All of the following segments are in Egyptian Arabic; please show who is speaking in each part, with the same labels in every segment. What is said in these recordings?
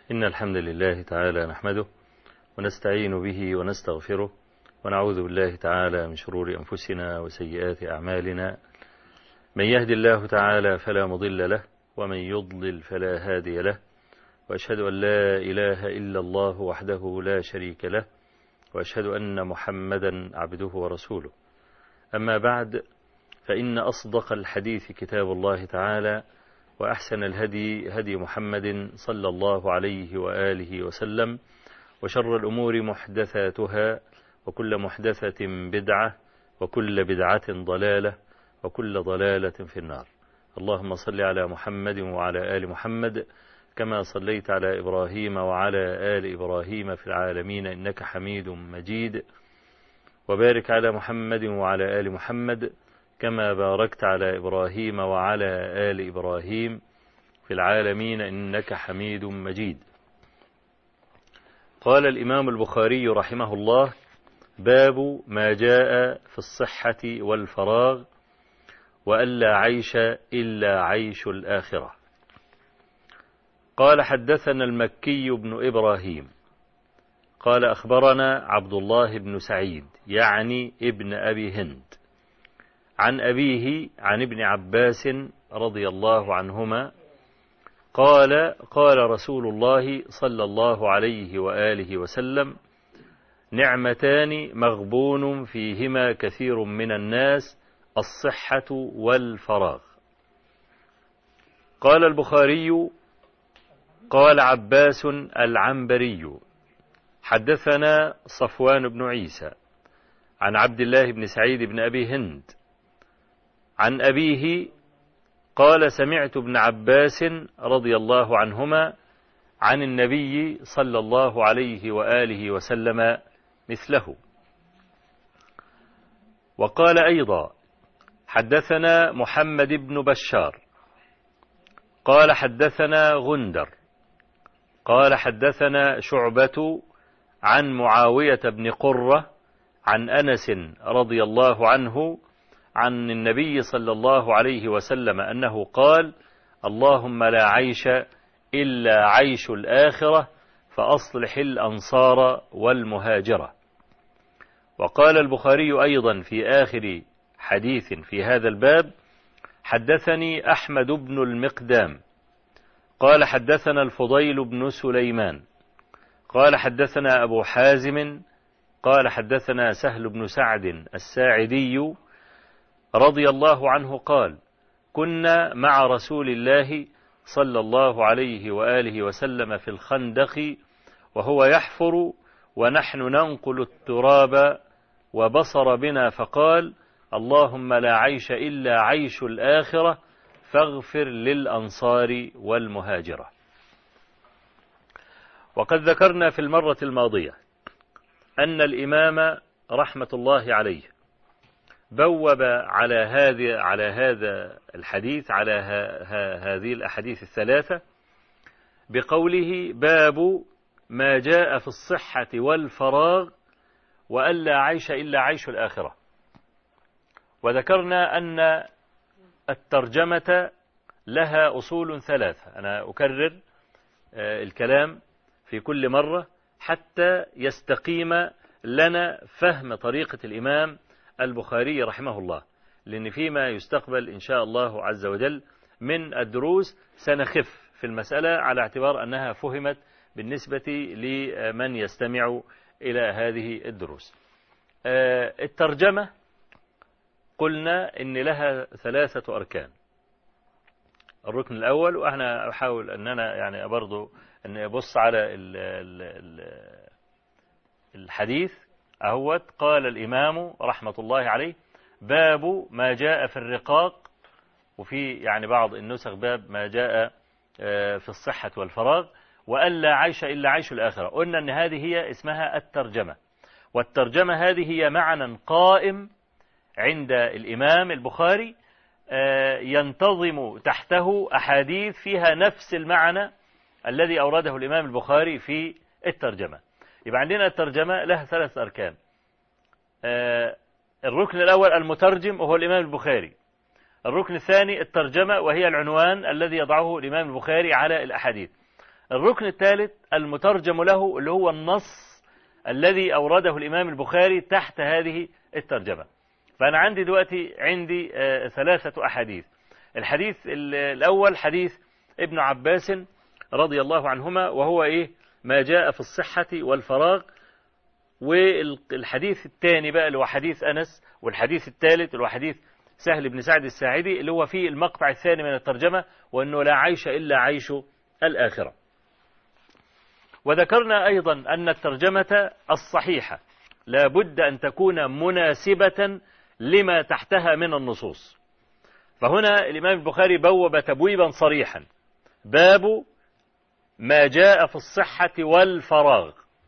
Speaker 1: إن الحمد لله تعالى نحمده ونستعين به ونستغفره ونعوذ بالله تعالى من شرور أنفسنا وسيئات أعمالنا من يهد الله تعالى فلا مضل له ومن يضلل فلا هادي له وأشهد أن لا إله إلا الله وحده لا شريك له وأشهد أن محمدا عبده ورسوله أما بعد فإن أصدق الحديث كتاب الله تعالى وأحسن الهدي هدي محمد صلى الله عليه وآله وسلم وشر الأمور محدثاتها وكل محدثة بدعة وكل بدعة ضلالة وكل ضلالة في النار اللهم صل على محمد وعلى آل محمد كما صليت على إبراهيم وعلى آل إبراهيم في العالمين إنك حميد مجيد وبارك على محمد وعلى آل محمد كما باركت على إبراهيم وعلى آل إبراهيم في العالمين إنك حميد مجيد قال الإمام البخاري رحمه الله باب ما جاء في الصحة والفراغ وألا عيش إلا عيش الآخرة قال حدثنا المكي بن إبراهيم قال أخبرنا عبد الله بن سعيد يعني ابن أبي هند عن أبيه عن ابن عباس رضي الله عنهما قال قال رسول الله صلى الله عليه وآله وسلم نعمتان مغبون فيهما كثير من الناس الصحة والفراغ قال البخاري قال عباس العنبري حدثنا صفوان بن عيسى عن عبد الله بن سعيد بن أبي هند عن أبيه قال سمعت ابن عباس رضي الله عنهما عن النبي صلى الله عليه وآله وسلم مثله وقال أيضا حدثنا محمد بن بشار قال حدثنا غندر قال حدثنا شعبة عن معاوية بن قرة عن أنس رضي الله عنه عن النبي صلى الله عليه وسلم أنه قال اللهم لا عيش إلا عيش الآخرة فأصلح الأنصار والمهاجرة وقال البخاري أيضا في آخر حديث في هذا الباب حدثني أحمد بن المقدام قال حدثنا الفضيل بن سليمان قال حدثنا أبو حازم قال حدثنا سهل بن سعد الساعدي رضي الله عنه قال كنا مع رسول الله صلى الله عليه وآله وسلم في الخندق وهو يحفر ونحن ننقل التراب وبصر بنا فقال اللهم لا عيش إلا عيش الآخرة فاغفر للأنصار والمهاجرة وقد ذكرنا في المرة الماضية أن الإمام رحمة الله عليه بوب على هذه على هذا الحديث على هذه الأحاديث الثلاثة بقوله باب ما جاء في الصحة والفراغ وألا عيش إلا عيش الآخرة وذكرنا أن الترجمة لها أصول ثلاثة أنا أكرر الكلام في كل مرة حتى يستقيم لنا فهم طريقة الإمام البخاري رحمه الله لأن فيما يستقبل إن شاء الله عز وجل من الدروس سنخف في المسألة على اعتبار أنها فهمت بالنسبة لمن يستمع إلى هذه الدروس الترجمة قلنا إن لها ثلاثة أركان الركن الأول وإحنا أحاول أننا يعني برضو أن أبص على ال ال ال الحديث أهوت قال الإمام رحمة الله عليه باب ما جاء في الرقاق وفي يعني بعض النسخ باب ما جاء في الصحة والفراغ وألا عيش إلا عيش الآخرة قلنا أن هذه هي اسمها الترجمة والترجمة هذه هي معنى قائم عند الإمام البخاري ينتظم تحته أحاديث فيها نفس المعنى الذي أورده الإمام البخاري في الترجمة يبقى عندنا الترجمة لها ثلاث أركان الركن الأول المترجم وهو الإمام البخاري الركن الثاني الترجمة وهي العنوان الذي يضعه الإمام البخاري على الأحاديث الركن الثالث المترجم له اللي هو النص الذي أورده الإمام البخاري تحت هذه الترجمة فأنا عندي دلوقتي عندي ثلاثة أحاديث الحديث الأول حديث ابن عباس رضي الله عنهما وهو إيه ما جاء في الصحة والفراغ والحديث الثاني بقى اللي هو حديث أنس والحديث الثالث اللي هو حديث سهل بن سعد الساعدي اللي هو فيه المقطع الثاني من الترجمة وأنه لا عيش إلا عيش الآخرة وذكرنا أيضا أن الترجمة الصحيحة لا بد أن تكون مناسبة لما تحتها من النصوص فهنا الإمام البخاري بوب تبويبا صريحا باب ما جاء في الصحة والفراغ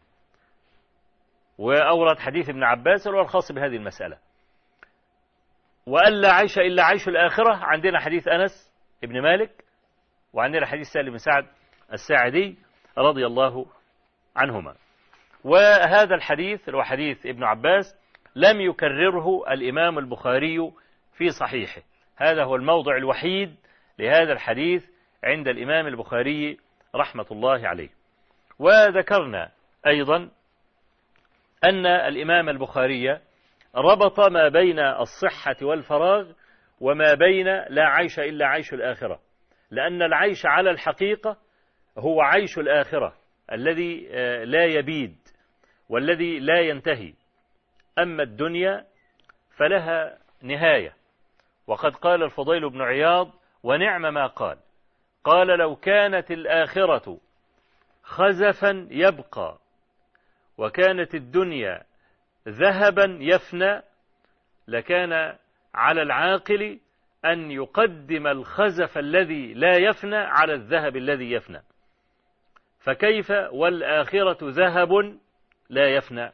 Speaker 1: وأورد حديث ابن عباس وهو الخاص بهذه المسألة وأن لا عيش إلا عيش الآخرة عندنا حديث أنس ابن مالك وعندنا حديث سالم بن سعد الساعدي رضي الله عنهما وهذا الحديث هو حديث ابن عباس لم يكرره الإمام البخاري في صحيحه هذا هو الموضع الوحيد لهذا الحديث عند الإمام البخاري رحمة الله عليه وذكرنا أيضا أن الإمام البخاري ربط ما بين الصحة والفراغ وما بين لا عيش إلا عيش الآخرة لأن العيش على الحقيقة هو عيش الآخرة الذي لا يبيد والذي لا ينتهي أما الدنيا فلها نهاية وقد قال الفضيل بن عياض ونعم ما قال قال لو كانت الآخرة خزفا يبقى وكانت الدنيا ذهبا يفنى لكان على العاقل أن يقدم الخزف الذي لا يفنى على الذهب الذي يفنى فكيف والآخرة ذهب لا يفنى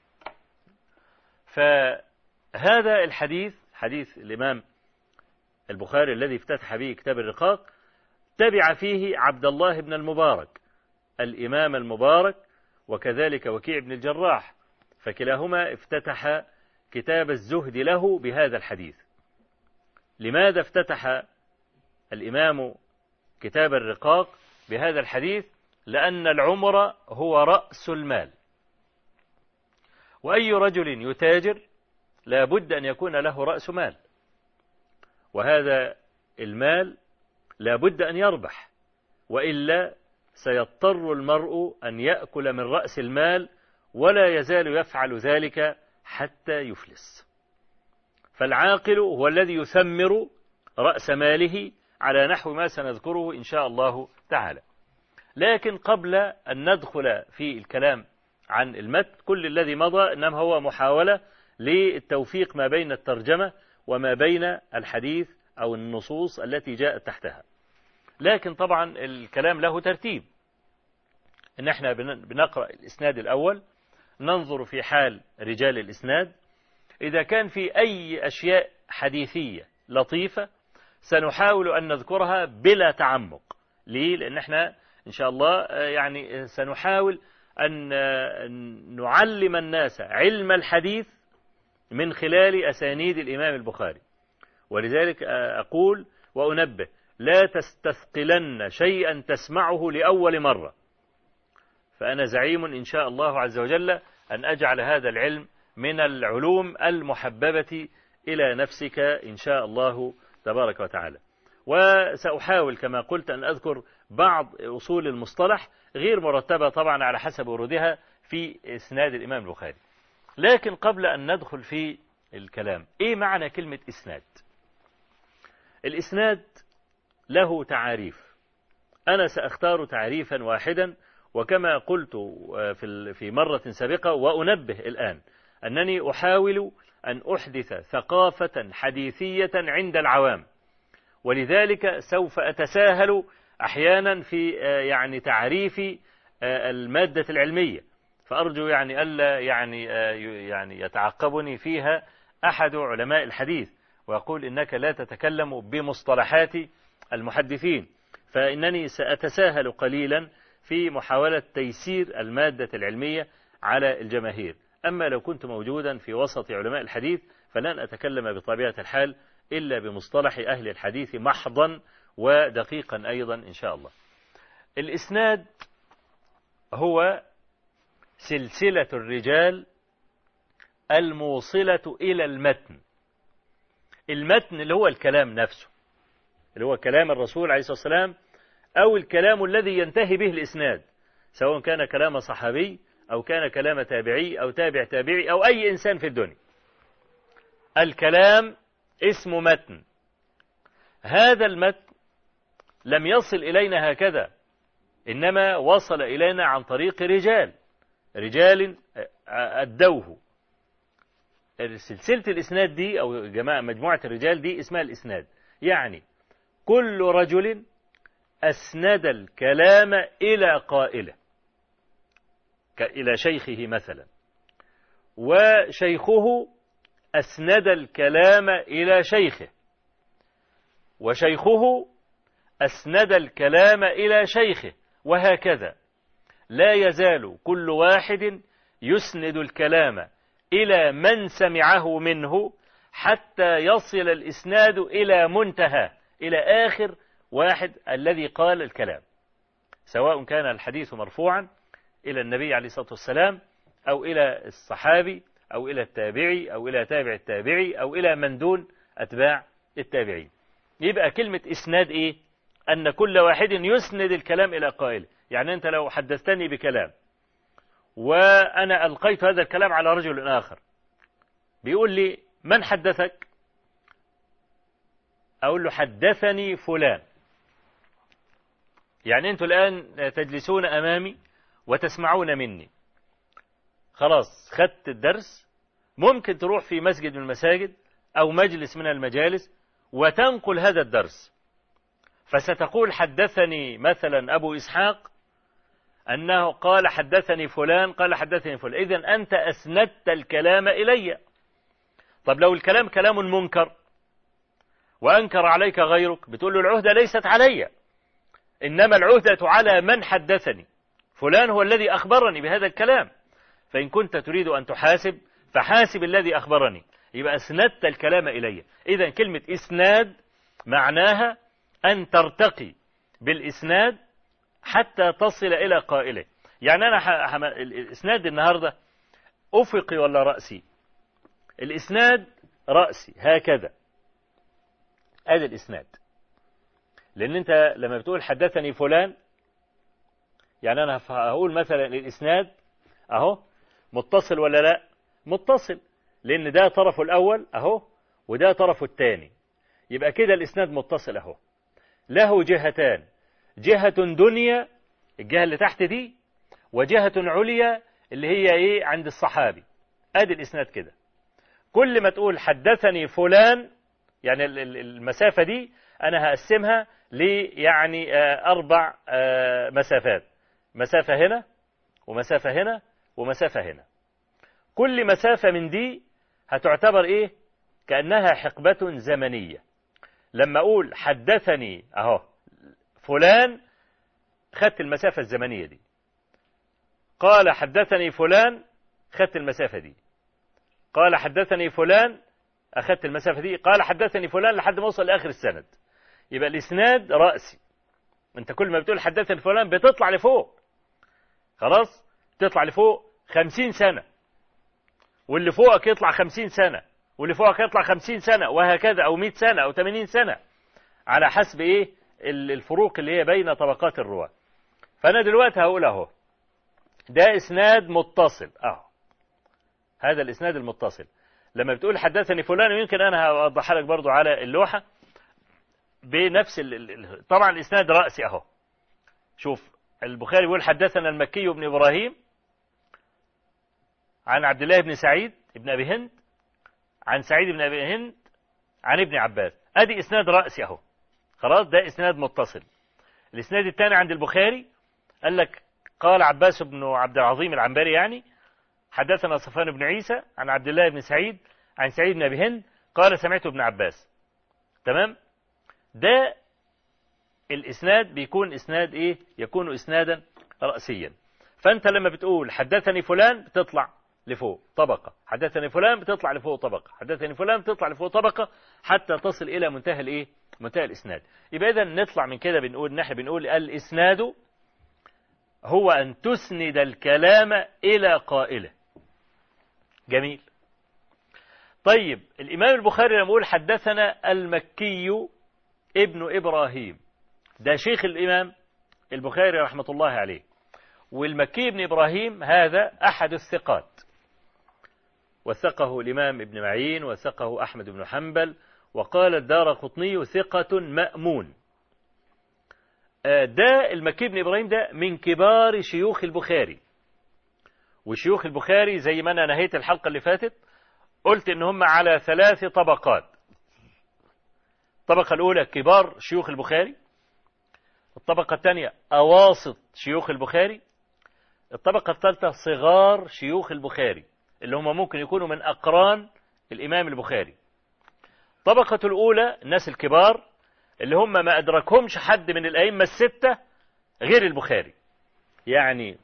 Speaker 1: فهذا الحديث حديث الإمام البخاري الذي افتتح به كتاب الرقاق تبع فيه عبد الله بن المبارك الإمام المبارك وكذلك وكيع بن الجراح فكلاهما افتتح كتاب الزهد له بهذا الحديث لماذا افتتح الإمام كتاب الرقاق بهذا الحديث لأن العمر هو رأس المال وأي رجل يتاجر لا بد أن يكون له رأس مال وهذا المال لا بد أن يربح وإلا سيضطر المرء أن يأكل من رأس المال ولا يزال يفعل ذلك حتى يفلس فالعاقل هو الذي يثمر رأس ماله على نحو ما سنذكره إن شاء الله تعالى لكن قبل أن ندخل في الكلام عن المتن كل الذي مضى إنما هو محاولة للتوفيق ما بين الترجمة وما بين الحديث أو النصوص التي جاءت تحتها لكن طبعا الكلام له ترتيب إن احنا بنقرأ الإسناد الأول ننظر في حال رجال الإسناد إذا كان في أي أشياء حديثية لطيفة سنحاول أن نذكرها بلا تعمق ليه؟ لأن احنا إن شاء الله يعني سنحاول أن نعلم الناس علم الحديث من خلال أسانيد الإمام البخاري ولذلك أقول وأنبه لا تستثقلن شيئا تسمعه لأول مرة فأنا زعيم إن شاء الله عز وجل أن أجعل هذا العلم من العلوم المحببة إلى نفسك إن شاء الله تبارك وتعالى وسأحاول كما قلت أن أذكر بعض أصول المصطلح غير مرتبة طبعا على حسب ورودها في إسناد الإمام البخاري لكن قبل أن ندخل في الكلام إيه معنى كلمة إسناد الإسناد له تعاريف أنا سأختار تعريفا واحدا وكما قلت في مرة سابقة وأنبه الآن أنني أحاول أن أحدث ثقافة حديثية عند العوام ولذلك سوف أتساهل أحيانا في يعني تعريف المادة العلمية فأرجو يعني ألا يعني يعني يتعقبني فيها أحد علماء الحديث ويقول إنك لا تتكلم بمصطلحات المحدثين فإنني سأتساهل قليلا في محاولة تيسير المادة العلمية على الجماهير أما لو كنت موجودا في وسط علماء الحديث فلن أتكلم بطبيعة الحال إلا بمصطلح أهل الحديث محضا ودقيقا أيضا إن شاء الله الإسناد هو سلسلة الرجال الموصلة إلى المتن المتن اللي هو الكلام نفسه اللي هو كلام الرسول عليه الصلاة والسلام أو الكلام الذي ينتهي به الإسناد سواء كان كلام صحابي أو كان كلام تابعي أو تابع تابعي أو أي إنسان في الدنيا الكلام اسم متن هذا المتن لم يصل إلينا هكذا إنما وصل إلينا عن طريق رجال رجال أدوه سلسلة الإسناد دي أو جماعة مجموعة الرجال دي اسمها الإسناد يعني كل رجل أسند الكلام إلى قائله إلى شيخه مثلا وشيخه أسند الكلام إلى شيخه وشيخه أسند الكلام إلى شيخه وهكذا لا يزال كل واحد يسند الكلام إلى من سمعه منه حتى يصل الإسناد إلى منتهى إلى آخر واحد الذي قال الكلام سواء كان الحديث مرفوعا إلى النبي عليه الصلاة والسلام أو إلى الصحابي أو إلى التابعي أو إلى تابع التابعي أو إلى من دون أتباع التابعين يبقى كلمة إسناد إيه أن كل واحد يسند الكلام إلى قائل يعني أنت لو حدثتني بكلام وأنا ألقيت هذا الكلام على رجل آخر بيقول لي من حدثك أقول له حدثني فلان يعني أنتوا الآن تجلسون أمامي وتسمعون مني خلاص خدت الدرس ممكن تروح في مسجد من المساجد أو مجلس من المجالس وتنقل هذا الدرس فستقول حدثني مثلا أبو إسحاق أنه قال حدثني فلان قال حدثني فلان إذا أنت أسندت الكلام إلي طب لو الكلام كلام منكر وأنكر عليك غيرك بتقول له العهدة ليست علي إنما العهدة على من حدثني فلان هو الذي أخبرني بهذا الكلام فإن كنت تريد أن تحاسب فحاسب الذي أخبرني يبقى أسندت الكلام إلي إذا كلمة إسناد معناها أن ترتقي بالإسناد حتى تصل إلى قائله يعني أنا حم... الإسناد النهاردة أفقي ولا رأسي الإسناد رأسي هكذا هذا الإسناد لأن أنت لما بتقول حدثني فلان يعني أنا هقول مثلا الإسناد أهو متصل ولا لا متصل لأن ده طرفه الأول أهو وده طرفه الثاني يبقى كده الإسناد متصل أهو له جهتان جهة دنيا الجهة اللي تحت دي وجهة عليا اللي هي ايه عند الصحابي ادي الاسناد كده كل ما تقول حدثني فلان يعني المسافة دي انا هقسمها ل يعني اربع مسافات مسافة هنا ومسافة هنا ومسافة هنا كل مسافة من دي هتعتبر ايه كأنها حقبة زمنية لما اقول حدثني اهو فلان خدت المسافة الزمنية دي قال حدثني فلان خدت المسافة دي قال حدثني فلان أخدت المسافة دي قال حدثني فلان لحد ما وصل لآخر السند يبقى الإسناد رأسي أنت كل ما بتقول حدثني فلان بتطلع لفوق خلاص تطلع لفوق خمسين سنة واللي فوقك يطلع خمسين سنة واللي فوقك يطلع خمسين سنة وهكذا أو مئة سنة أو ثمانين سنة على حسب إيه الفروق اللي هي بين طبقات الرواة فأنا دلوقتي هقول أهو ده إسناد متصل أهو هذا الإسناد المتصل لما بتقول حدثني فلان ويمكن أنا هوضحها لك برضو على اللوحة بنفس ال... طبعا الإسناد رأسي أهو شوف البخاري بيقول حدثنا المكي بن إبراهيم عن عبد الله بن سعيد بن أبي هند عن سعيد بن أبي هند عن ابن عباس أدي إسناد رأسي أهو خلاص ده إسناد متصل الإسناد الثاني عند البخاري قال لك قال عباس بن عبد العظيم العنبري يعني حدثنا صفان بن عيسى عن عبد الله بن سعيد عن سعيد بن أبي هند قال سمعت ابن عباس تمام ده الإسناد بيكون إسناد إيه يكون إسنادا رأسيا فأنت لما بتقول حدثني فلان بتطلع لفوق طبقة حدثني فلان بتطلع لفوق طبقة حدثني فلان بتطلع لفوق طبقة حتى تصل إلى منتهى الإيه منتهى الإسناد يبقى إذا نطلع من كده بنقول نحن بنقول الإسناد هو أن تسند الكلام إلى قائله جميل طيب الإمام البخاري لما يقول حدثنا المكي ابن إبراهيم ده شيخ الإمام البخاري رحمة الله عليه والمكي ابن إبراهيم هذا أحد الثقات وثقه الإمام ابن معين وثقه أحمد بن حنبل وقال الدار قطني ثقة مأمون ده المكي بن إبراهيم ده من كبار شيوخ البخاري وشيوخ البخاري زي ما أنا نهيت الحلقة اللي فاتت قلت إن هم على ثلاث طبقات الطبقة الأولى كبار شيوخ البخاري الطبقة الثانية أواسط شيوخ البخاري الطبقة الثالثة صغار شيوخ البخاري اللي هم ممكن يكونوا من أقران الإمام البخاري الطبقة الأولى الناس الكبار اللي هم ما أدركهمش حد من الأئمة الستة غير البخاري يعني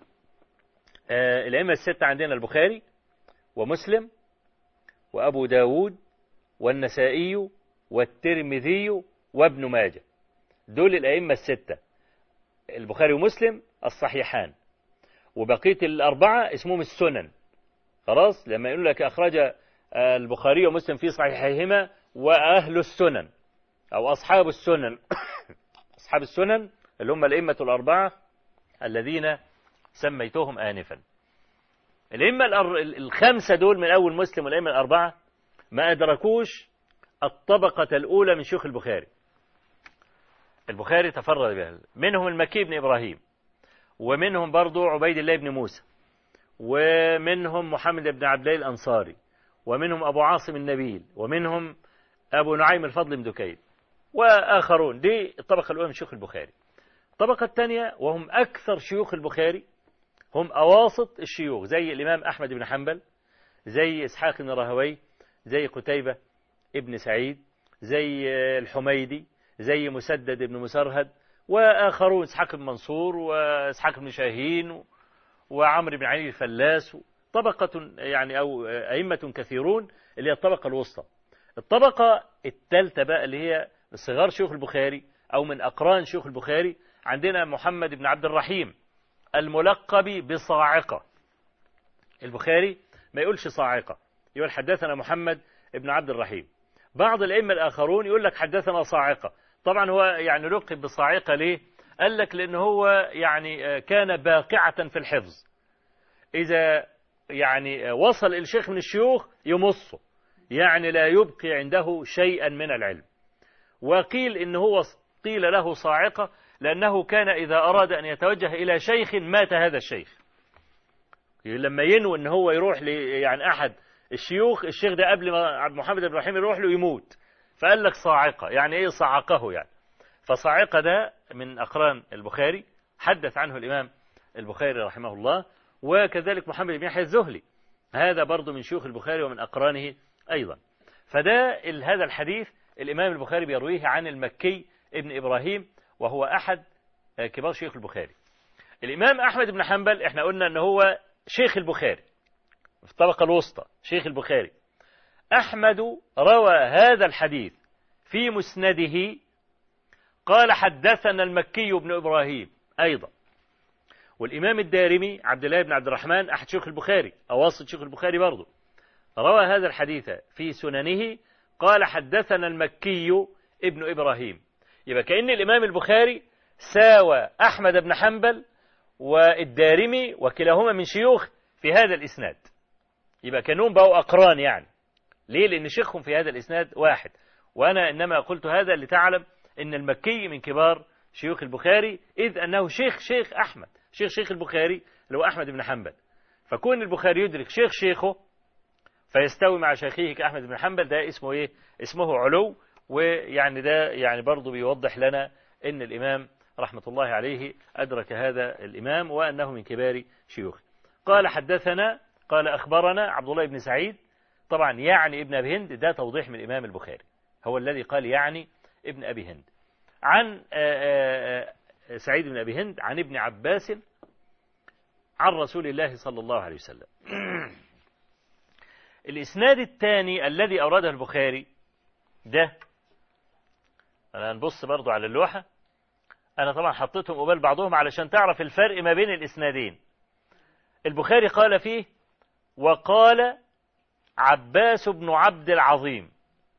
Speaker 1: آه الأئمة الستة عندنا البخاري ومسلم وأبو داود والنسائي والترمذي وابن ماجه دول الأئمة الستة البخاري ومسلم الصحيحان وبقية الأربعة اسمهم السنن خلاص لما يقول لك أخرج البخاري ومسلم في صحيحيهما وأهل السنن أو أصحاب السنن أصحاب السنن اللي هم الأئمة الأربعة الذين سميتهم آنفا الأئمة الخمسة دول من أول مسلم والأئمة الأربعة ما أدركوش الطبقة الأولى من شيوخ البخاري البخاري تفرد بها منهم المكي بن إبراهيم ومنهم برضو عبيد الله بن موسى ومنهم محمد بن عبد الله الأنصاري ومنهم أبو عاصم النبيل ومنهم أبو نعيم الفضل بن دكين وآخرون دي الطبقة الأولى من شيوخ البخاري الطبقة الثانية وهم أكثر شيوخ البخاري هم أواسط الشيوخ زي الإمام أحمد بن حنبل زي إسحاق بن راهوي زي قتيبة ابن سعيد زي الحميدي زي مسدد بن مسرهد وآخرون إسحاق بن منصور وإسحاق بن شاهين وعمرو بن علي الفلاس طبقة يعني أو أئمة كثيرون اللي هي الطبقة الوسطى الطبقة الثالثة بقى اللي هي صغار شيوخ البخاري أو من أقران شيوخ البخاري عندنا محمد بن عبد الرحيم الملقب بصاعقة البخاري ما يقولش صاعقة يقول حدثنا محمد بن عبد الرحيم بعض الأئمة الآخرون يقول لك حدثنا صاعقة طبعا هو يعني لقب بصاعقة ليه قال لك لأن هو يعني كان باقعة في الحفظ إذا يعني وصل الشيخ من الشيوخ يمصه يعني لا يبقي عنده شيئا من العلم وقيل إن هو قيل له صاعقة لأنه كان إذا أراد أن يتوجه إلى شيخ مات هذا الشيخ لما ينوي أن هو يروح ل يعني أحد الشيوخ الشيخ ده قبل ما عبد محمد بن رحيم يروح له يموت فقال لك صاعقة يعني إيه صعقه يعني فصاعقة ده من أقران البخاري حدث عنه الإمام البخاري رحمه الله وكذلك محمد بن يحيى الزهلي هذا برضه من شيوخ البخاري ومن أقرانه أيضا فده هذا الحديث الإمام البخاري بيرويه عن المكي ابن إبراهيم وهو أحد كبار شيوخ البخاري الإمام أحمد بن حنبل احنا قلنا أنه هو شيخ البخاري في الطبقة الوسطى شيخ البخاري أحمد روى هذا الحديث في مسنده قال حدثنا المكي بن إبراهيم أيضا والإمام الدارمي عبد الله بن عبد الرحمن أحد شيوخ البخاري أواسط شيوخ البخاري برضه روى هذا الحديث في سننه قال حدثنا المكي ابن إبراهيم يبقى كأن الإمام البخاري ساوى أحمد بن حنبل والدارمي وكلاهما من شيوخ في هذا الإسناد يبقى كانهم بقوا أقران يعني ليه لأن شيخهم في هذا الإسناد واحد وأنا إنما قلت هذا لتعلم أن المكي من كبار شيوخ البخاري إذ أنه شيخ شيخ أحمد شيخ شيخ البخاري اللي هو أحمد بن حنبل فكون البخاري يدرك شيخ شيخه فيستوي مع شيخه كأحمد بن حنبل ده اسمه إيه اسمه علو ويعني ده يعني برضه بيوضح لنا أن الإمام رحمة الله عليه أدرك هذا الإمام وأنه من كبار شيوخه قال حدثنا قال أخبرنا عبد الله بن سعيد طبعا يعني ابن أبي هند ده توضيح من الإمام البخاري هو الذي قال يعني ابن أبي هند عن سعيد بن أبي هند عن ابن عباس عن رسول الله صلى الله عليه وسلم الإسناد الثاني الذي أورده البخاري ده أنا نبص برضو على اللوحة أنا طبعا حطيتهم قبال بعضهم علشان تعرف الفرق ما بين الإسنادين البخاري قال فيه وقال عباس بن عبد العظيم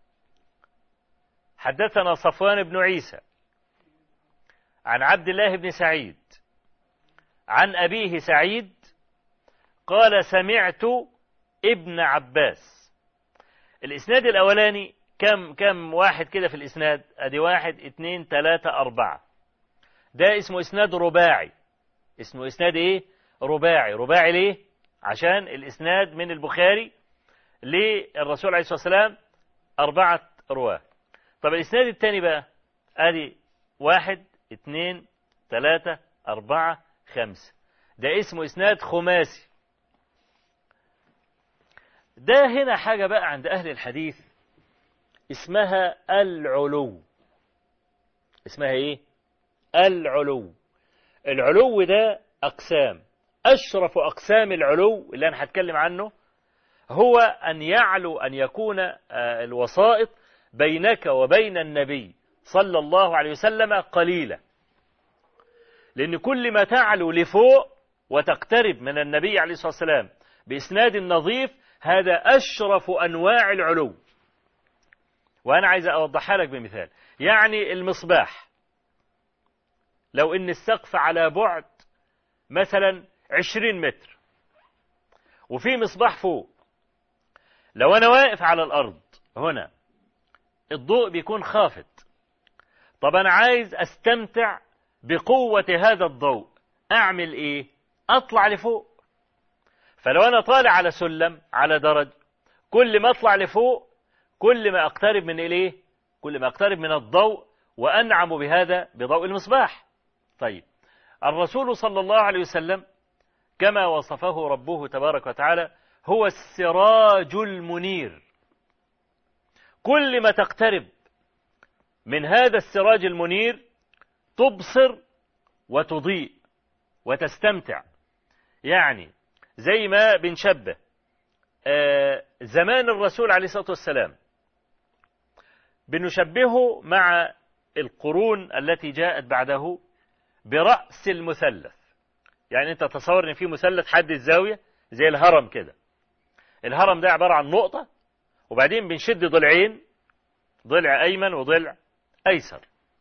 Speaker 1: حدثنا صفوان بن عيسى عن عبد الله بن سعيد عن أبيه سعيد قال سمعت ابن عباس الإسناد الأولاني كم كم واحد كده في الإسناد أدي واحد اتنين تلاتة أربعة ده اسمه إسناد رباعي اسمه إسناد إيه رباعي رباعي ليه عشان الإسناد من البخاري للرسول عليه الصلاة والسلام أربعة رواه طب الإسناد الثاني بقى أدي واحد اتنين تلاتة أربعة خمسة ده اسمه إسناد خماسي ده هنا حاجة بقى عند أهل الحديث اسمها العلو اسمها ايه العلو العلو ده أقسام أشرف أقسام العلو اللي أنا هتكلم عنه هو أن يعلو أن يكون الوسائط بينك وبين النبي صلى الله عليه وسلم قليلة لأن كل ما تعلو لفوق وتقترب من النبي عليه الصلاة والسلام بإسناد نظيف هذا أشرف أنواع العلو وأنا عايز أوضحها لك بمثال يعني المصباح لو إن السقف على بعد مثلا عشرين متر وفي مصباح فوق لو أنا واقف على الأرض هنا الضوء بيكون خافت طب أنا عايز أستمتع بقوة هذا الضوء أعمل إيه أطلع لفوق فلو أنا طالع على سلم على درج كل ما أطلع لفوق كل ما أقترب من إليه كل ما أقترب من الضوء وأنعم بهذا بضوء المصباح طيب الرسول صلى الله عليه وسلم كما وصفه ربه تبارك وتعالى هو السراج المنير كل ما تقترب من هذا السراج المنير تبصر وتضيء وتستمتع يعني زي ما بنشبه آه زمان الرسول عليه الصلاة والسلام بنشبهه مع القرون التي جاءت بعده برأس المثلث يعني انت تصور ان في مثلث حد الزاوية زي الهرم كده الهرم ده عبارة عن نقطة وبعدين بنشد ضلعين ضلع أيمن وضلع أيسر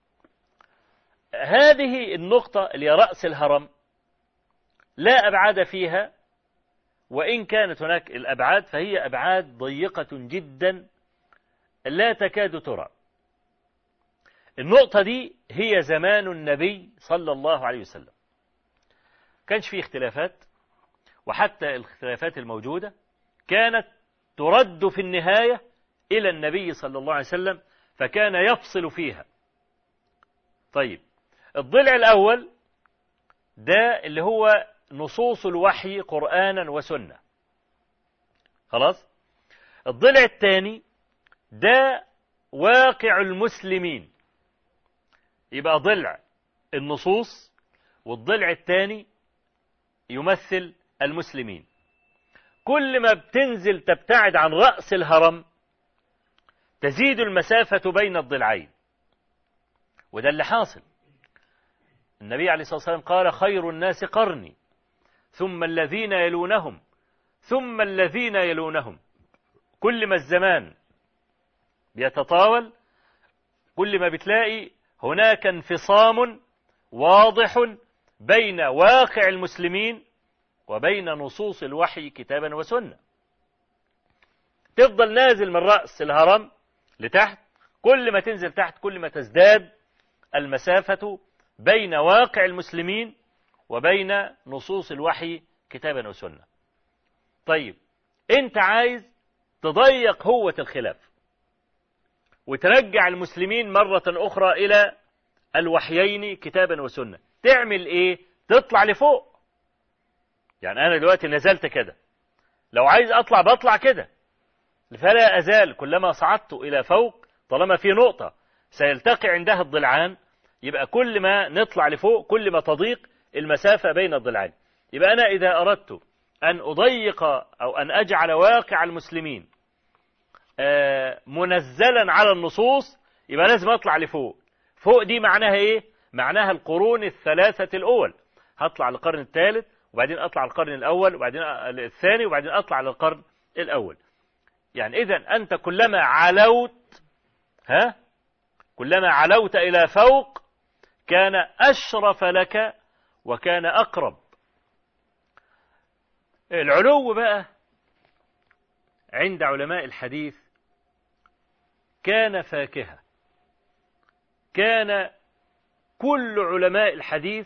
Speaker 1: هذه النقطة اللي هي رأس الهرم لا أبعاد فيها وإن كانت هناك الأبعاد فهي أبعاد ضيقة جدا لا تكاد ترى النقطة دي هي زمان النبي صلى الله عليه وسلم كانش فيه اختلافات وحتى الاختلافات الموجودة كانت ترد في النهاية إلى النبي صلى الله عليه وسلم فكان يفصل فيها طيب الضلع الأول ده اللي هو نصوص الوحي قرآنا وسنة خلاص الضلع الثاني ده واقع المسلمين يبقى ضلع النصوص والضلع الثاني يمثل المسلمين كل ما بتنزل تبتعد عن رأس الهرم تزيد المسافة بين الضلعين وده اللي حاصل النبي عليه الصلاة والسلام قال خير الناس قرني ثم الذين يلونهم ثم الذين يلونهم كل ما الزمان بيتطاول كل ما بتلاقي هناك انفصام واضح بين واقع المسلمين وبين نصوص الوحي كتابا وسنة تفضل نازل من رأس الهرم لتحت كل ما تنزل تحت كل ما تزداد المسافة بين واقع المسلمين وبين نصوص الوحي كتابا وسنة طيب انت عايز تضيق هوة الخلاف وترجع المسلمين مرة أخرى إلى الوحيين كتابا وسنة تعمل إيه تطلع لفوق يعني أنا دلوقتي نزلت كده لو عايز أطلع بطلع كده فلا أزال كلما صعدت إلى فوق طالما في نقطة سيلتقي عندها الضلعان يبقى كل ما نطلع لفوق كل ما تضيق المسافة بين الضلعين يبقى أنا إذا أردت أن أضيق أو أن أجعل واقع المسلمين منزلا على النصوص يبقى لازم أطلع لفوق فوق دي معناها إيه معناها القرون الثلاثة الأول هطلع للقرن الثالث وبعدين أطلع القرن الأول وبعدين الثاني وبعدين أطلع للقرن الأول يعني إذا أنت كلما علوت ها كلما علوت إلى فوق كان أشرف لك وكان أقرب العلو بقى عند علماء الحديث كان فاكهة كان كل علماء الحديث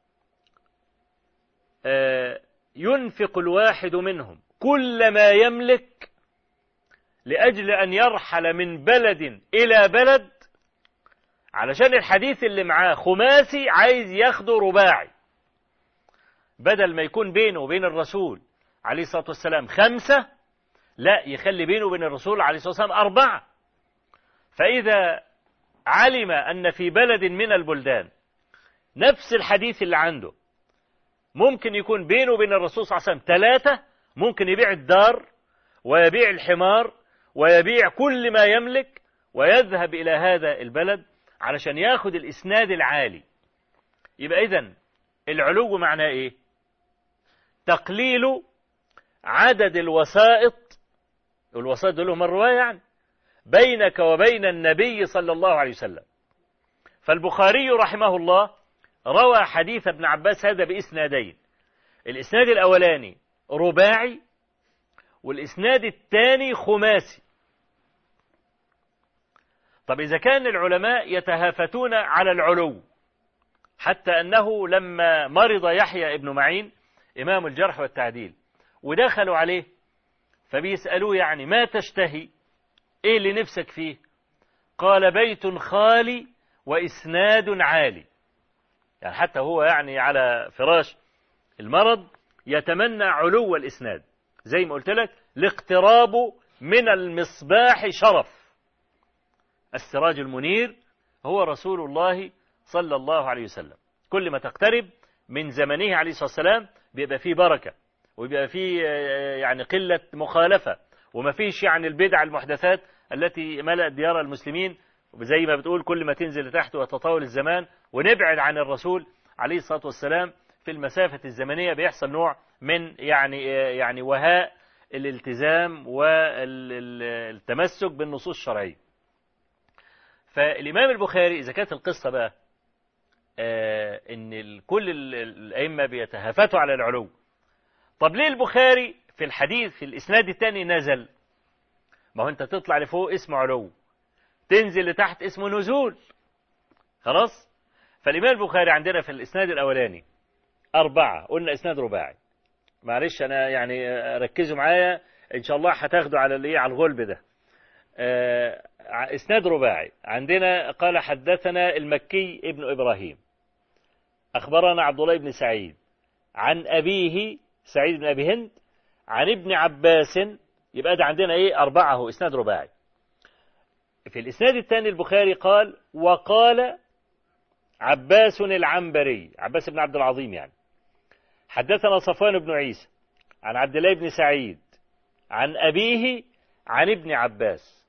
Speaker 1: آه، ينفق الواحد منهم كل ما يملك لأجل أن يرحل من بلد إلى بلد علشان الحديث اللي معاه خماسي عايز ياخده رباعي بدل ما يكون بينه وبين الرسول عليه الصلاة والسلام خمسة لا يخلي بينه وبين الرسول عليه الصلاة والسلام أربعة فإذا علم أن في بلد من البلدان نفس الحديث اللي عنده ممكن يكون بينه وبين الرسول صلى الله عليه وسلم ثلاثة ممكن يبيع الدار ويبيع الحمار ويبيع كل ما يملك ويذهب إلى هذا البلد علشان ياخد الإسناد العالي يبقى إذن العلو معناه إيه تقليل عدد الوسائط الوسائط دول هم الرواية يعني بينك وبين النبي صلى الله عليه وسلم فالبخاري رحمه الله روى حديث ابن عباس هذا بإسنادين الإسناد الأولاني رباعي والإسناد الثاني خماسي طب إذا كان العلماء يتهافتون على العلو حتى أنه لما مرض يحيى ابن معين إمام الجرح والتعديل ودخلوا عليه فبيسألوه يعني ما تشتهي إيه اللي نفسك فيه قال بيت خالي وإسناد عالي يعني حتى هو يعني على فراش المرض يتمنى علو الإسناد زي ما قلت لك الاقتراب من المصباح شرف السراج المنير هو رسول الله صلى الله عليه وسلم كل ما تقترب من زمنه عليه الصلاة والسلام بيبقى فيه بركة ويبقى فيه يعني قلة مخالفة وما فيش يعني البدع المحدثات التي ملأت ديار المسلمين زي ما بتقول كل ما تنزل لتحت وتطاول الزمان ونبعد عن الرسول عليه الصلاة والسلام في المسافة الزمنية بيحصل نوع من يعني يعني وهاء الالتزام والتمسك بالنصوص الشرعية فالإمام البخاري إذا كانت القصة بقى آه إن كل الأئمة بيتهافتوا على العلو طب ليه البخاري في الحديث في الإسناد الثاني نزل ما هو أنت تطلع لفوق اسمه علو تنزل لتحت اسمه نزول خلاص فالإمام البخاري عندنا في الإسناد الأولاني أربعة قلنا إسناد رباعي معلش أنا يعني ركزوا معايا إن شاء الله هتاخدوا على الإيه على الغلب ده آه إسناد رباعي عندنا قال حدثنا المكي ابن إبراهيم أخبرنا عبد الله بن سعيد عن أبيه سعيد بن أبي هند عن ابن عباس يبقى ده عندنا إيه أربعة إسناد رباعي في الإسناد الثاني البخاري قال وقال عباس العنبري عباس بن عبد العظيم يعني حدثنا صفوان بن عيسى عن عبد الله بن سعيد عن أبيه عن ابن عباس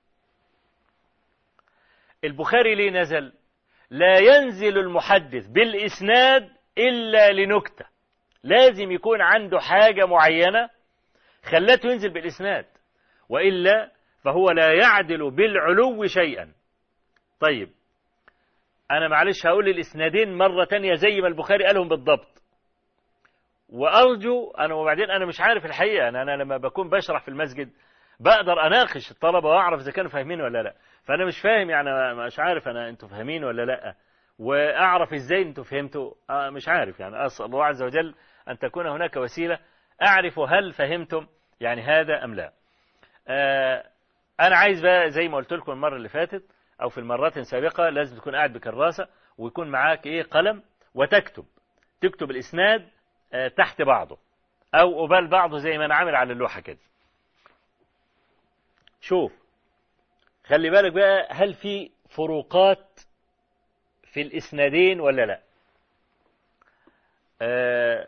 Speaker 1: البخاري ليه نزل لا ينزل المحدث بالإسناد إلا لنكتة لازم يكون عنده حاجة معينة خلته ينزل بالإسناد وإلا فهو لا يعدل بالعلو شيئا طيب أنا معلش هقول الإسنادين مرة تانية زي ما البخاري قالهم بالضبط وأرجو أنا وبعدين أنا مش عارف الحقيقة أنا, أنا لما بكون بشرح في المسجد بقدر أناقش الطلبة وأعرف إذا كانوا فاهمين ولا لا فأنا مش فاهم يعني مش عارف أنا أنتوا فاهمين ولا لا وأعرف إزاي أنتوا فهمتوا آه مش عارف يعني أسأل الله عز وجل أن تكون هناك وسيلة أعرف هل فهمتم يعني هذا أم لا آه أنا عايز بقى زي ما قلت لكم المرة اللي فاتت أو في المرات السابقة لازم تكون قاعد بكراسة ويكون معاك إيه قلم وتكتب تكتب الإسناد آه تحت بعضه أو قبال بعضه زي ما أنا عامل على اللوحة كده شوف خلي بالك بقى هل في فروقات في الإسنادين ولا لا آه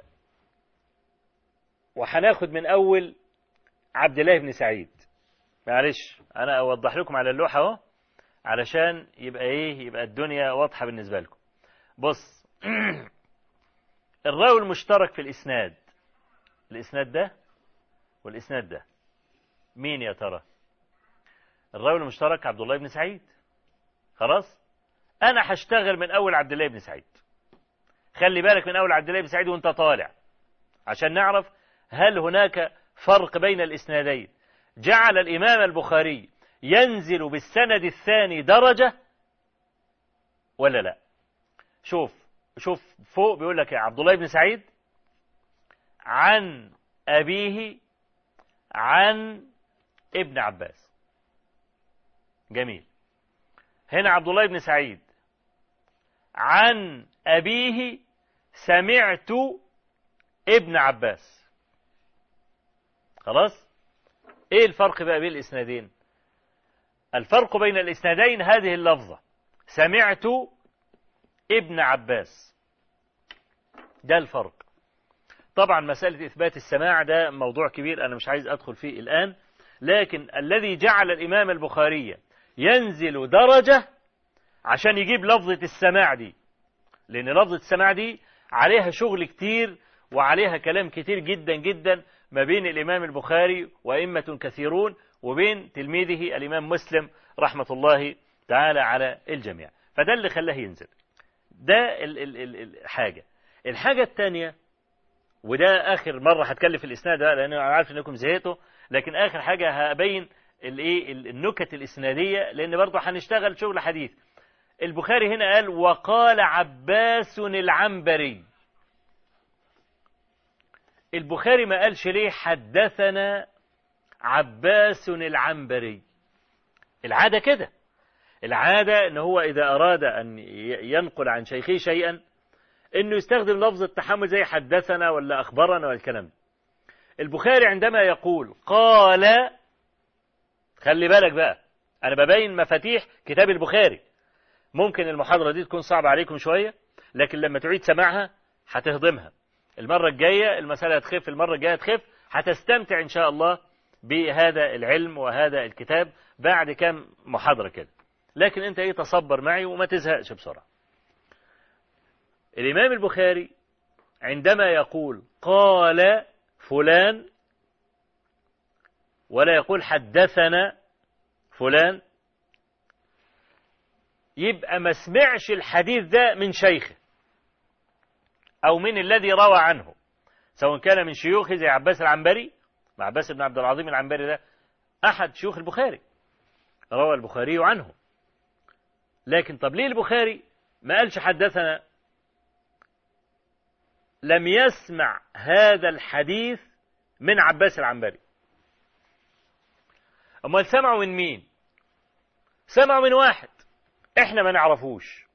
Speaker 1: وهناخد من أول عبد الله بن سعيد معلش أنا أوضح لكم على اللوحة أهو علشان يبقى إيه يبقى الدنيا واضحة بالنسبة لكم بص الراوي المشترك في الإسناد الإسناد ده والإسناد ده مين يا ترى الراوي المشترك عبد الله بن سعيد خلاص أنا هشتغل من أول عبد الله بن سعيد خلي بالك من أول عبد الله بن سعيد وأنت طالع عشان نعرف هل هناك فرق بين الإسنادين جعل الإمام البخاري ينزل بالسند الثاني درجة ولا لا شوف شوف فوق بيقول لك يا عبد الله بن سعيد عن أبيه عن ابن عباس جميل هنا عبد الله بن سعيد عن أبيه سمعت ابن عباس خلاص ايه الفرق بقى بين الاسنادين الفرق بين الاسنادين هذه اللفظة سمعت ابن عباس ده الفرق طبعا مسألة إثبات السماع ده موضوع كبير أنا مش عايز أدخل فيه الآن لكن الذي جعل الإمام البخاري ينزل درجة عشان يجيب لفظة السماع دي لأن لفظة السماع دي عليها شغل كتير وعليها كلام كتير جدا جدا ما بين الإمام البخاري وأئمة كثيرون وبين تلميذه الإمام مسلم رحمة الله تعالى على الجميع فده اللي خلاه ينزل ده الحاجة الحاجة الثانية وده آخر مرة هتكلم في الإسناد ده لأن أنا عارف إنكم زهقتوا لكن آخر حاجة هبين الإيه النكت الإسنادية لأن برضه هنشتغل شغل حديث البخاري هنا قال وقال عباس العنبري البخاري ما قالش ليه حدثنا عباس العنبري العادة كده العادة ان هو اذا اراد ان ينقل عن شيخه شيئا انه يستخدم لفظ التحمل زي حدثنا ولا اخبرنا والكلام البخاري عندما يقول قال خلي بالك بقى انا ببين مفاتيح كتاب البخاري ممكن المحاضرة دي تكون صعبة عليكم شوية لكن لما تعيد سماعها هتهضمها المرة الجاية المسألة تخف المرة الجاية تخف هتستمتع إن شاء الله بهذا العلم وهذا الكتاب بعد كم محاضرة كده لكن أنت إيه تصبر معي وما تزهقش بسرعة الإمام البخاري عندما يقول قال فلان ولا يقول حدثنا فلان يبقى ما سمعش الحديث ده من شيخه أو من الذي روى عنه سواء كان من شيوخه زي عباس العنبري مع عباس بن عبد العظيم العنبري ده أحد شيوخ البخاري روى البخاري عنه لكن طب ليه البخاري ما قالش حدثنا لم يسمع هذا الحديث من عباس العنبري أمال سمعوا من مين سمعوا من واحد احنا ما نعرفوش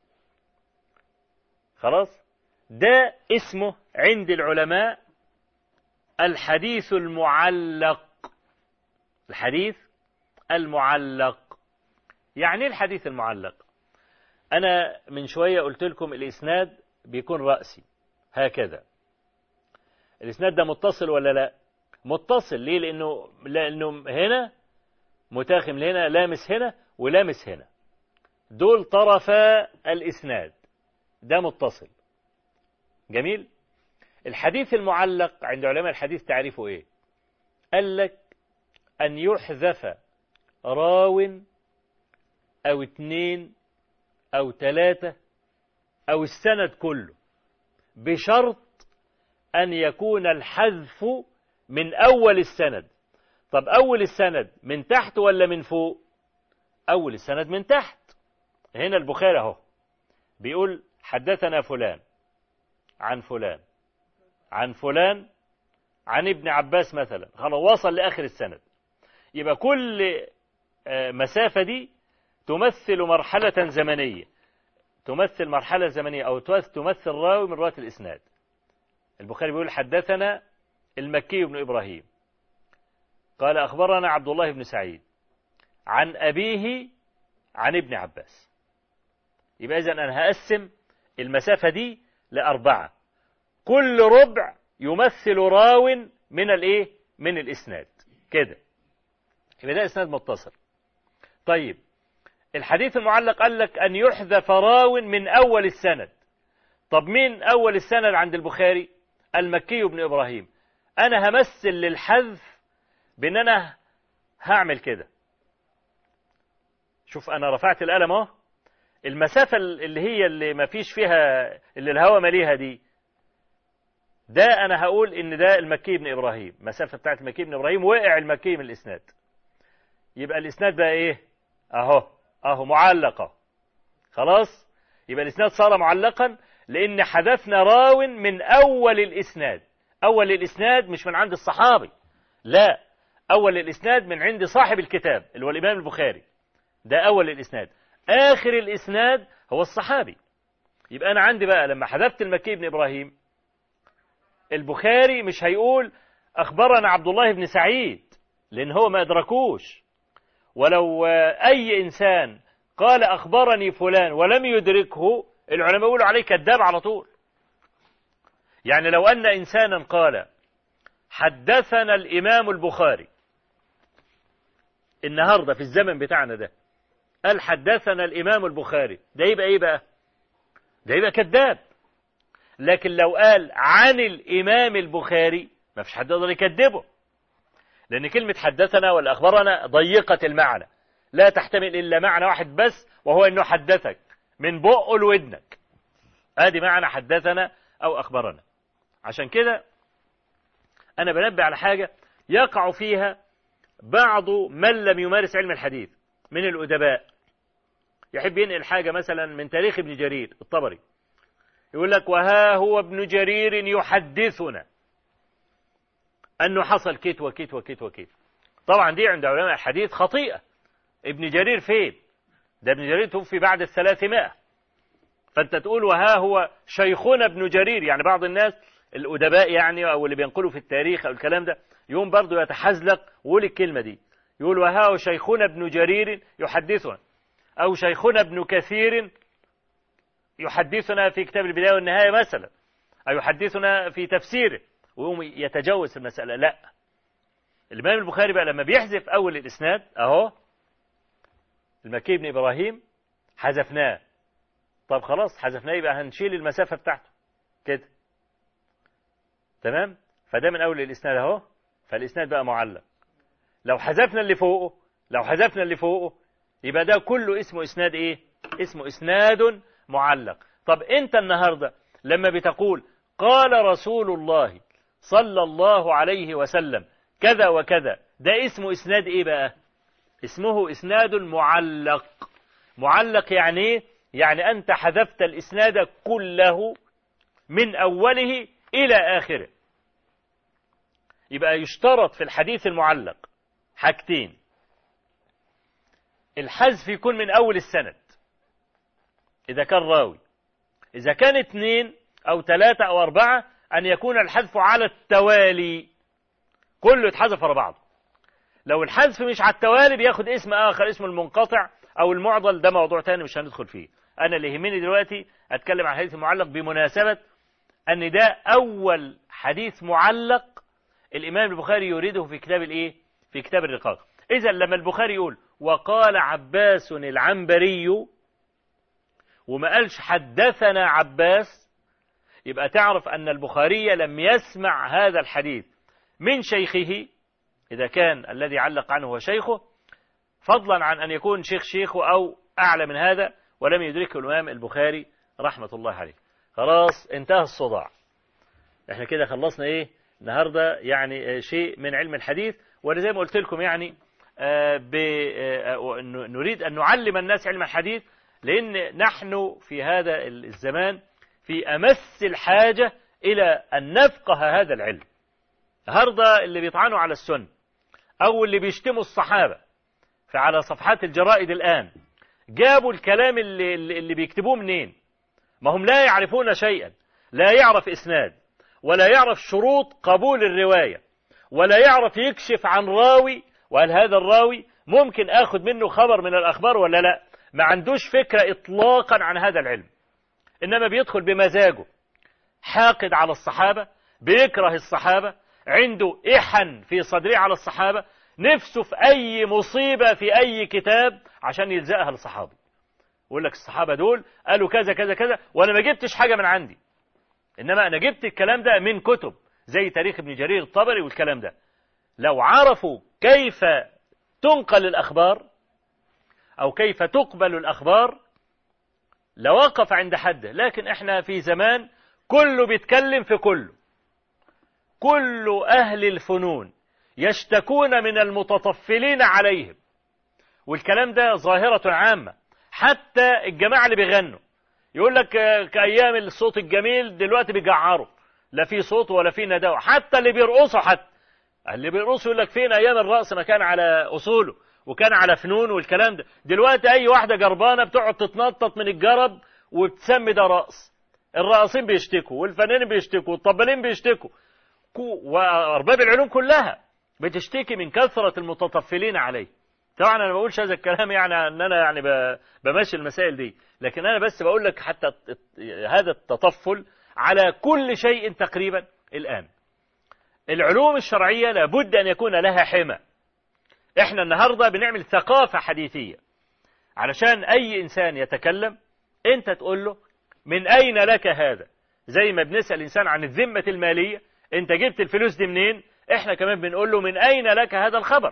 Speaker 1: خلاص ده اسمه عند العلماء الحديث المعلق الحديث المعلق يعني ايه الحديث المعلق انا من شوية قلت لكم الاسناد بيكون رأسي هكذا الاسناد ده متصل ولا لا متصل ليه لانه لانه هنا متاخم هنا لامس هنا ولامس هنا دول طرفا الاسناد ده متصل جميل الحديث المعلق عند علماء الحديث تعريفه ايه قال لك ان يحذف راو او اتنين او تلاتة او السند كله بشرط ان يكون الحذف من اول السند طب اول السند من تحت ولا من فوق اول السند من تحت هنا البخاري اهو بيقول حدثنا فلان عن فلان عن فلان عن ابن عباس مثلا خلاص وصل لآخر السند يبقى كل مسافة دي تمثل مرحلة زمنية تمثل مرحلة زمنية أو تمثل راوي من رواة الإسناد البخاري بيقول حدثنا المكي بن إبراهيم قال أخبرنا عبد الله بن سعيد عن أبيه عن ابن عباس يبقى إذا أنا هقسم المسافة دي لأربعة كل ربع يمثل راو من الايه من الاسناد كده يبقى ده اسناد متصل طيب الحديث المعلق قال لك ان يحذف راو من اول السند طب مين أول السند عند البخاري المكي بن إبراهيم أنا همثل للحذف بأن أنا هعمل كده شوف أنا رفعت القلم أهو المسافة اللي هي اللي ما فيش فيها اللي الهواء مليها دي ده أنا هقول إن ده المكي بن إبراهيم مسافة بتاعت المكي بن إبراهيم وقع المكي من الإسناد يبقى الإسناد بقى إيه أهو أهو معلقة خلاص يبقى الإسناد صار معلقا لأن حذفنا راو من أول الإسناد أول الإسناد مش من عند الصحابي لا أول الإسناد من عند صاحب الكتاب اللي هو الإمام البخاري ده أول الإسناد آخر الإسناد هو الصحابي يبقى أنا عندي بقى لما حذفت المكي بن إبراهيم البخاري مش هيقول أخبرنا عبد الله بن سعيد لأن هو ما أدركوش ولو أي إنسان قال أخبرني فلان ولم يدركه العلماء يقولوا عليه كذاب على طول يعني لو أن إنسانا قال حدثنا الإمام البخاري النهاردة في الزمن بتاعنا ده قال حدثنا الإمام البخاري ده يبقى إيه بقى ده يبقى كذاب لكن لو قال عن الإمام البخاري ما فيش حد يقدر يكذبه لأن كلمة حدثنا ولا أخبرنا ضيقة المعنى لا تحتمل إلا معنى واحد بس وهو أنه حدثك من بقه لودنك ادي معنى حدثنا او اخبرنا عشان كده انا بنبه على حاجه يقع فيها بعض من لم يمارس علم الحديث من الادباء يحب ينقل حاجه مثلا من تاريخ ابن جرير الطبري يقول لك وها هو ابن جرير يحدثنا انه حصل كيت وكيت وكيت وكيت طبعا دي عند علماء الحديث خطيئه ابن جرير فين ده ابن جرير توفي بعد الثلاثمائة فأنت تقول وها هو شيخنا ابن جرير يعني بعض الناس الأدباء يعني أو اللي بينقلوا في التاريخ أو الكلام ده يوم برضه يتحزلق ويقول الكلمة دي يقول وها هو شيخنا ابن جرير يحدثنا أو شيخنا ابن كثير يحدثنا في كتاب البداية والنهاية مثلا أو يحدثنا في تفسيره ويقوم يتجوز المسألة لا الإمام البخاري بقى لما بيحذف أول الإسناد أهو المكي بن إبراهيم حذفناه طب خلاص حذفناه يبقى هنشيل المسافة بتاعته كده تمام فده من أول الإسناد أهو فالإسناد بقى معلق لو حذفنا اللي فوقه لو حذفنا اللي فوقه يبقى ده كله اسمه إسناد إيه اسمه إسناد معلق طب أنت النهاردة لما بتقول قال رسول الله صلى الله عليه وسلم كذا وكذا ده اسمه إسناد إيه بقى اسمه إسناد معلق معلق يعني ايه يعني أنت حذفت الإسناد كله من أوله إلى آخره يبقى يشترط في الحديث المعلق حاجتين الحذف يكون من أول السند إذا كان راوي إذا كان اثنين أو ثلاثة أو أربعة أن يكون الحذف على التوالي كله يتحذف ورا بعضه لو الحذف مش على التوالي بياخد اسم آخر اسمه المنقطع أو المعضل ده موضوع تاني مش هندخل فيه أنا اللي يهمني دلوقتي أتكلم عن الحديث المعلق بمناسبة أن ده أول حديث معلق الإمام البخاري يريده في كتاب الإيه؟ في كتاب الرقاق إذا لما البخاري يقول وقال عباس العنبري وما قالش حدثنا عباس يبقى تعرف أن البخاري لم يسمع هذا الحديث من شيخه إذا كان الذي علق عنه هو شيخه فضلا عن أن يكون شيخ شيخه أو أعلى من هذا ولم يدركه الإمام البخاري رحمة الله عليه خلاص انتهى الصداع احنا كده خلصنا ايه النهاردة يعني شيء من علم الحديث وزي ما قلت لكم يعني آه آه نريد أن نعلم الناس علم الحديث لأن نحن في هذا الزمان في أمس الحاجة إلى أن نفقه هذا العلم النهارده اللي بيطعنوا على السنة أو اللي بيشتموا الصحابة فعلى صفحات الجرائد الآن جابوا الكلام اللي, اللي بيكتبوه منين ما هم لا يعرفون شيئا لا يعرف إسناد ولا يعرف شروط قبول الرواية ولا يعرف يكشف عن راوي وهل هذا الراوي ممكن أخذ منه خبر من الأخبار ولا لا ما عندوش فكرة إطلاقا عن هذا العلم إنما بيدخل بمزاجه حاقد على الصحابة بيكره الصحابة عنده إحن في صدره على الصحابة نفسه في أي مصيبة في أي كتاب عشان يلزقها للصحابي يقول لك الصحابة دول قالوا كذا كذا كذا وأنا ما جبتش حاجة من عندي إنما أنا جبت الكلام ده من كتب زي تاريخ ابن جرير الطبري والكلام ده لو عرفوا كيف تنقل الأخبار أو كيف تقبل الأخبار لوقف عند حده لكن احنا في زمان كله بيتكلم في كله كل أهل الفنون يشتكون من المتطفلين عليهم والكلام ده ظاهرة عامة حتى الجماعة اللي بيغنوا يقول لك كأيام الصوت الجميل دلوقتي بيجعروا لا في صوت ولا في نداء حتى اللي بيرقصوا حتى اللي بيرقصوا يقول لك فين أيام الرقص ما كان على أصوله وكان على فنون والكلام ده دلوقتي أي واحدة جربانة بتقعد تتنطط من الجرب وبتسمي ده رقص الراقصين بيشتكوا والفنانين بيشتكوا والطبالين بيشتكوا وأرباب العلوم كلها بتشتكي من كثرة المتطفلين عليه طبعا انا ما بقولش هذا الكلام يعني ان انا يعني بمشي المسائل دي لكن انا بس بقول لك حتى هذا التطفل على كل شيء تقريبا الان العلوم الشرعية لابد ان يكون لها حمى احنا النهاردة بنعمل ثقافة حديثية علشان اي انسان يتكلم انت تقول له من اين لك هذا زي ما بنسأل انسان عن الذمة المالية انت جبت الفلوس دي منين احنا كمان بنقول له من اين لك هذا الخبر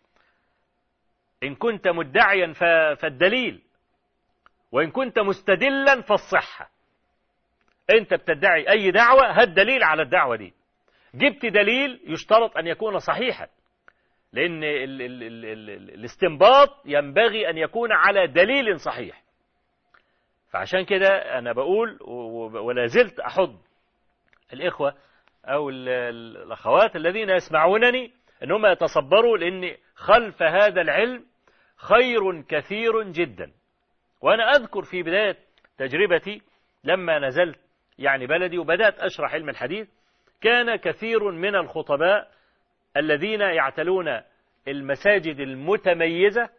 Speaker 1: إن كنت مدعيا فالدليل وإن كنت مستدلا فالصحة أنت بتدعي أي دعوة هات دليل على الدعوة دي جبت دليل يشترط أن يكون صحيحا لأن ال ال ال ال الاستنباط ينبغي أن يكون على دليل صحيح فعشان كده أنا بقول ولا زلت أحض الإخوة أو الأخوات الذين يسمعونني أنهم يتصبروا لأن خلف هذا العلم خير كثير جدا وأنا أذكر في بداية تجربتي لما نزلت يعني بلدي وبدأت أشرح علم الحديث كان كثير من الخطباء الذين يعتلون المساجد المتميزة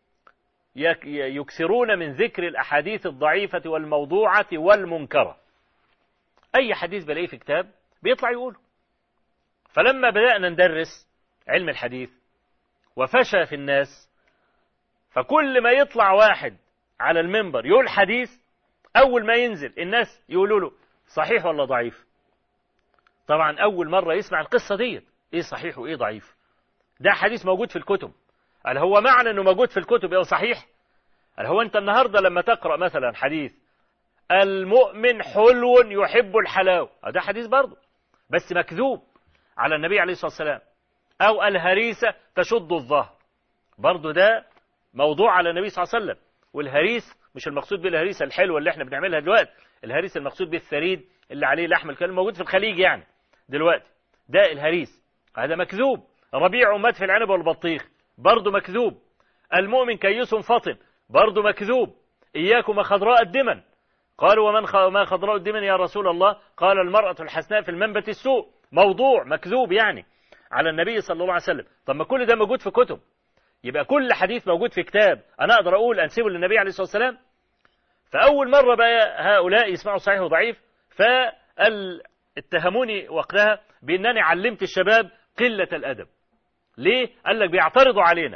Speaker 1: يكثرون من ذكر الأحاديث الضعيفة والموضوعة والمنكرة أي حديث بلاقيه في كتاب بيطلع يقوله فلما بدأنا ندرس علم الحديث وفشى في الناس فكل ما يطلع واحد على المنبر يقول حديث أول ما ينزل الناس يقولوا له صحيح ولا ضعيف طبعا أول مرة يسمع القصة دي إيه صحيح وإيه ضعيف ده حديث موجود في الكتب هل هو معنى أنه موجود في الكتب إيه صحيح هل هو أنت النهاردة لما تقرأ مثلا حديث المؤمن حلو يحب الحلاوة ده حديث برضه بس مكذوب على النبي عليه الصلاة والسلام أو الهريسة تشد الظهر برضو ده موضوع على النبي صلى الله عليه وسلم والهريس مش المقصود بالهريسة الحلوة اللي احنا بنعملها دلوقتي الهريس المقصود بالثريد اللي عليه لحم الكلام موجود في الخليج يعني دلوقتي ده الهريس هذا مكذوب ربيع مات في العنب والبطيخ برضه مكذوب المؤمن كيس فطن برضه مكذوب إياكم خضراء الدمن قالوا ومن ما خضراء الدمن يا رسول الله قال المرأة الحسناء في المنبت السوء موضوع مكذوب يعني على النبي صلى الله عليه وسلم طب ما كل ده موجود في كتب يبقى كل حديث موجود في كتاب أنا أقدر أقول أنسبه للنبي عليه الصلاة والسلام فأول مرة بقى هؤلاء يسمعوا صحيح وضعيف فاتهموني وقتها بأنني علمت الشباب قلة الأدب ليه؟ قال لك بيعترضوا علينا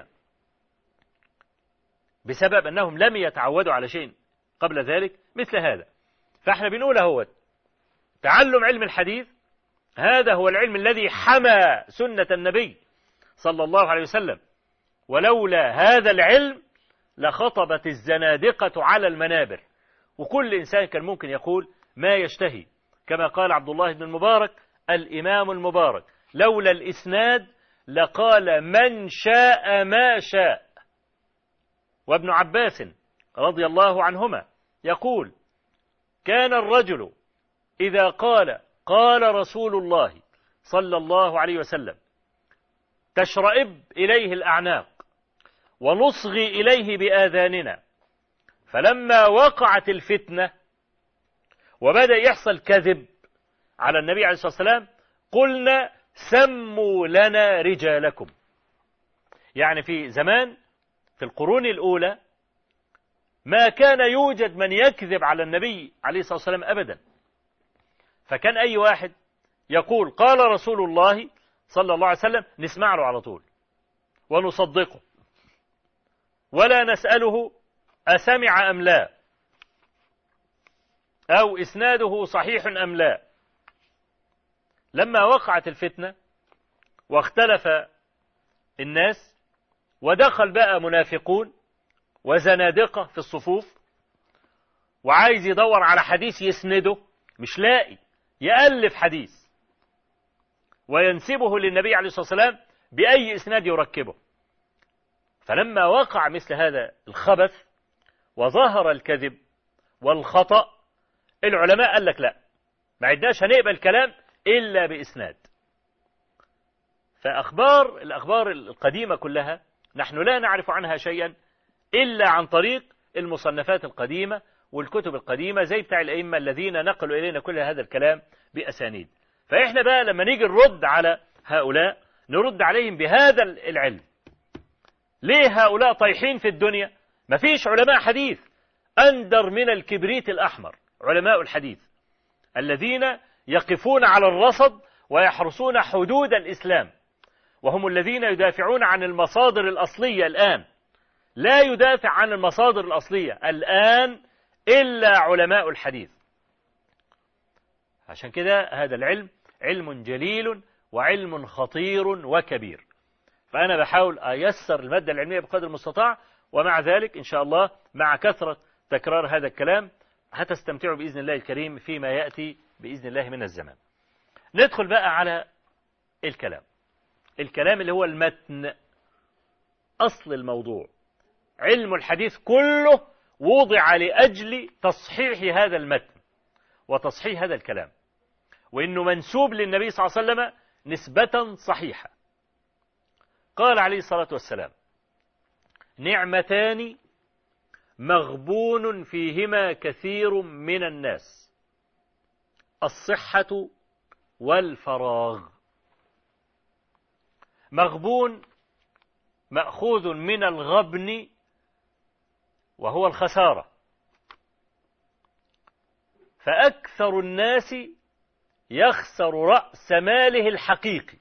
Speaker 1: بسبب أنهم لم يتعودوا على شيء قبل ذلك مثل هذا فاحنا بنقول هو تعلم علم الحديث هذا هو العلم الذي حمى سنة النبي صلى الله عليه وسلم ولولا هذا العلم لخطبت الزنادقة على المنابر وكل إنسان كان ممكن يقول ما يشتهي كما قال عبد الله بن المبارك الإمام المبارك لولا الإسناد لقال من شاء ما شاء وابن عباس رضي الله عنهما يقول كان الرجل إذا قال قال رسول الله صلى الله عليه وسلم تشرئب إليه الأعناق ونصغي إليه بآذاننا فلما وقعت الفتنة وبدأ يحصل كذب على النبي عليه الصلاة والسلام قلنا سموا لنا رجالكم يعني في زمان في القرون الأولى ما كان يوجد من يكذب على النبي عليه الصلاة والسلام أبدا فكان أي واحد يقول قال رسول الله صلى الله عليه وسلم نسمع له على طول ونصدقه ولا نسأله أسمع أم لا أو إسناده صحيح أم لا لما وقعت الفتنة واختلف الناس ودخل بقى منافقون وزنادقة في الصفوف وعايز يدور على حديث يسنده مش لاقي يألف حديث وينسبه للنبي عليه الصلاة والسلام بأي إسناد يركبه فلما وقع مثل هذا الخبث وظهر الكذب والخطأ العلماء قال لك لا ما عدناش هنقبل كلام إلا بإسناد فأخبار الأخبار القديمة كلها نحن لا نعرف عنها شيئا إلا عن طريق المصنفات القديمة والكتب القديمة زي بتاع الأئمة الذين نقلوا إلينا كل هذا الكلام بأسانيد فإحنا بقى لما نيجي نرد على هؤلاء نرد عليهم بهذا العلم ليه هؤلاء طايحين في الدنيا مفيش علماء حديث أندر من الكبريت الأحمر علماء الحديث الذين يقفون على الرصد ويحرسون حدود الإسلام وهم الذين يدافعون عن المصادر الأصلية الآن لا يدافع عن المصادر الأصلية الآن إلا علماء الحديث عشان كده هذا العلم علم جليل وعلم خطير وكبير فأنا بحاول أيسر المادة العلمية بقدر المستطاع ومع ذلك إن شاء الله مع كثرة تكرار هذا الكلام هتستمتعوا بإذن الله الكريم فيما يأتي بإذن الله من الزمان ندخل بقى على الكلام الكلام اللي هو المتن أصل الموضوع علم الحديث كله وضع لأجل تصحيح هذا المتن وتصحيح هذا الكلام وإنه منسوب للنبي صلى الله عليه وسلم نسبة صحيحة قال عليه الصلاة والسلام نعمتان مغبون فيهما كثير من الناس الصحة والفراغ مغبون مأخوذ من الغبن وهو الخسارة فأكثر الناس يخسر رأس ماله الحقيقي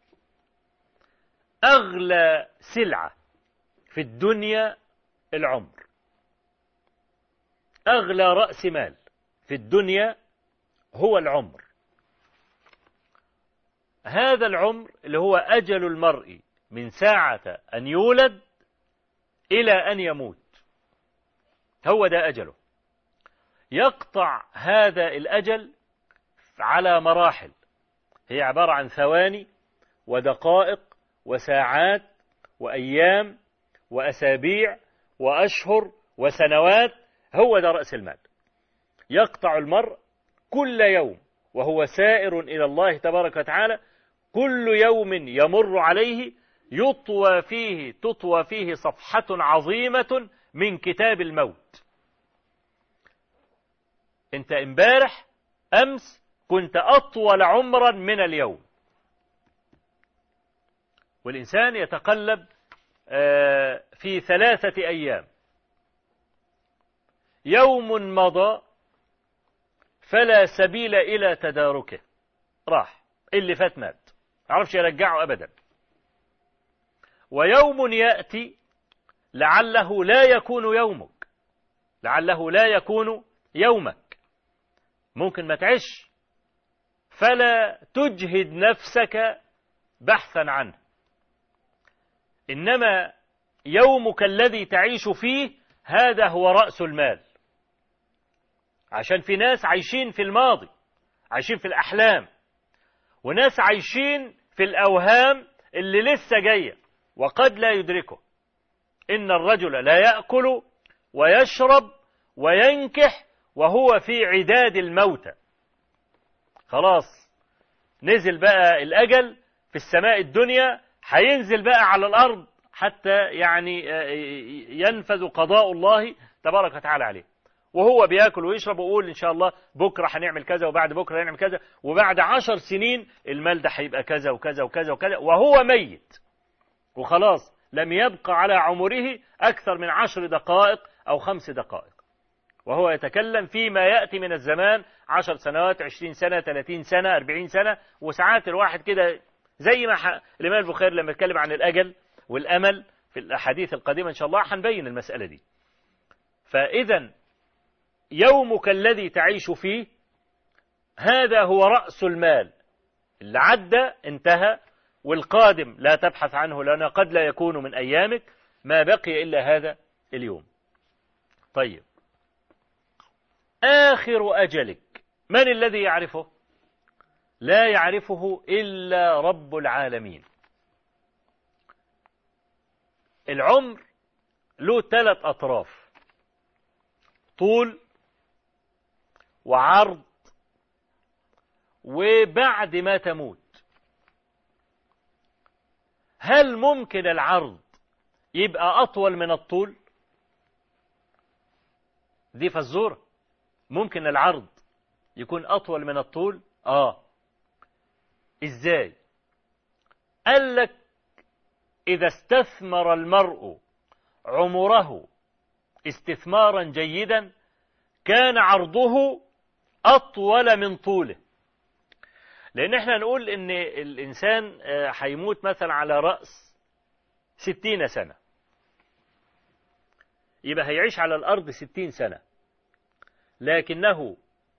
Speaker 1: أغلى سلعة في الدنيا العمر أغلى رأس مال في الدنيا هو العمر هذا العمر اللي هو أجل المرء من ساعة أن يولد إلى أن يموت هو ده أجله يقطع هذا الأجل على مراحل هي عبارة عن ثواني ودقائق وساعات وأيام وأسابيع وأشهر وسنوات هو ده رأس المال يقطع المرء كل يوم وهو سائر إلى الله تبارك وتعالى كل يوم يمر عليه يطوى فيه تطوى فيه صفحة عظيمة من كتاب الموت انت امبارح امس كنت اطول عمرا من اليوم والانسان يتقلب في ثلاثة ايام يوم مضى فلا سبيل الى تداركه راح اللي فات مات عرفش يرجعه ابدا ويوم يأتي لعله لا يكون يومك لعله لا يكون يومك ممكن ما تعيش فلا تجهد نفسك بحثا عنه انما يومك الذي تعيش فيه هذا هو راس المال عشان في ناس عايشين في الماضي عايشين في الاحلام وناس عايشين في الاوهام اللي لسه جايه وقد لا يدركه ان الرجل لا ياكل ويشرب وينكح وهو في عداد الموتى خلاص نزل بقى الأجل في السماء الدنيا هينزل بقى على الأرض حتى يعني ينفذ قضاء الله تبارك وتعالى عليه وهو بياكل ويشرب ويقول ان شاء الله بكره هنعمل كذا وبعد بكره هنعمل كذا وبعد عشر سنين المال ده هيبقى كذا وكذا وكذا وكذا وهو ميت وخلاص لم يبقى على عمره اكثر من عشر دقائق او خمس دقائق وهو يتكلم فيما يأتي من الزمان عشر سنوات عشرين سنة ثلاثين سنة أربعين سنة وساعات الواحد كده زي ما ح... الإمام البخاري لما يتكلم عن الأجل والأمل في الأحاديث القديمة إن شاء الله هنبين المسألة دي فإذا يومك الذي تعيش فيه هذا هو رأس المال اللي عدى انتهى والقادم لا تبحث عنه لأنه قد لا يكون من أيامك ما بقي إلا هذا اليوم طيب آخر أجلك من الذي يعرفه لا يعرفه إلا رب العالمين العمر له ثلاث أطراف طول وعرض وبعد ما تموت هل ممكن العرض يبقى أطول من الطول دي فزورة ممكن العرض يكون أطول من الطول آه إزاي قال لك إذا استثمر المرء عمره استثمارا جيدا كان عرضه أطول من طوله لأن احنا نقول إن الإنسان هيموت مثلا على رأس ستين سنة يبقى هيعيش على الأرض ستين سنة لكنه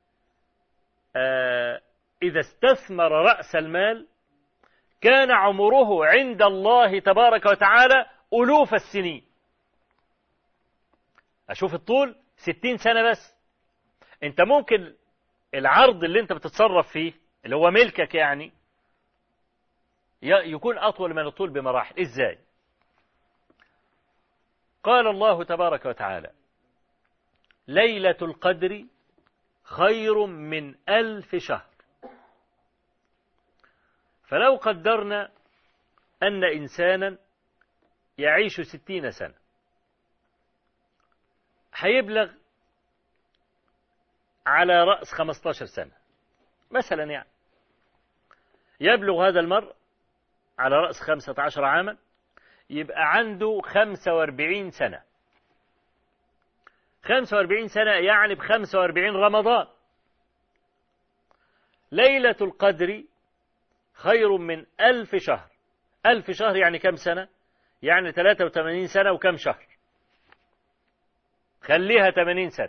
Speaker 1: إذا استثمر رأس المال كان عمره عند الله تبارك وتعالى ألوف السنين أشوف الطول ستين سنة بس أنت ممكن العرض اللي أنت بتتصرف فيه اللي هو ملكك يعني يكون أطول من الطول بمراحل إزاي قال الله تبارك وتعالى ليلة القدر خير من ألف شهر فلو قدرنا أن إنسانا يعيش ستين سنة هيبلغ على رأس خمستاشر سنة مثلا يعني يبلغ هذا المرء على رأس خمسة عشر عاما يبقى عنده خمسة واربعين سنة خمسة واربعين سنة يعني بخمسة واربعين رمضان ليلة القدر خير من ألف شهر ألف شهر يعني كم سنة يعني 83 سنة وكم شهر خليها 80 سنة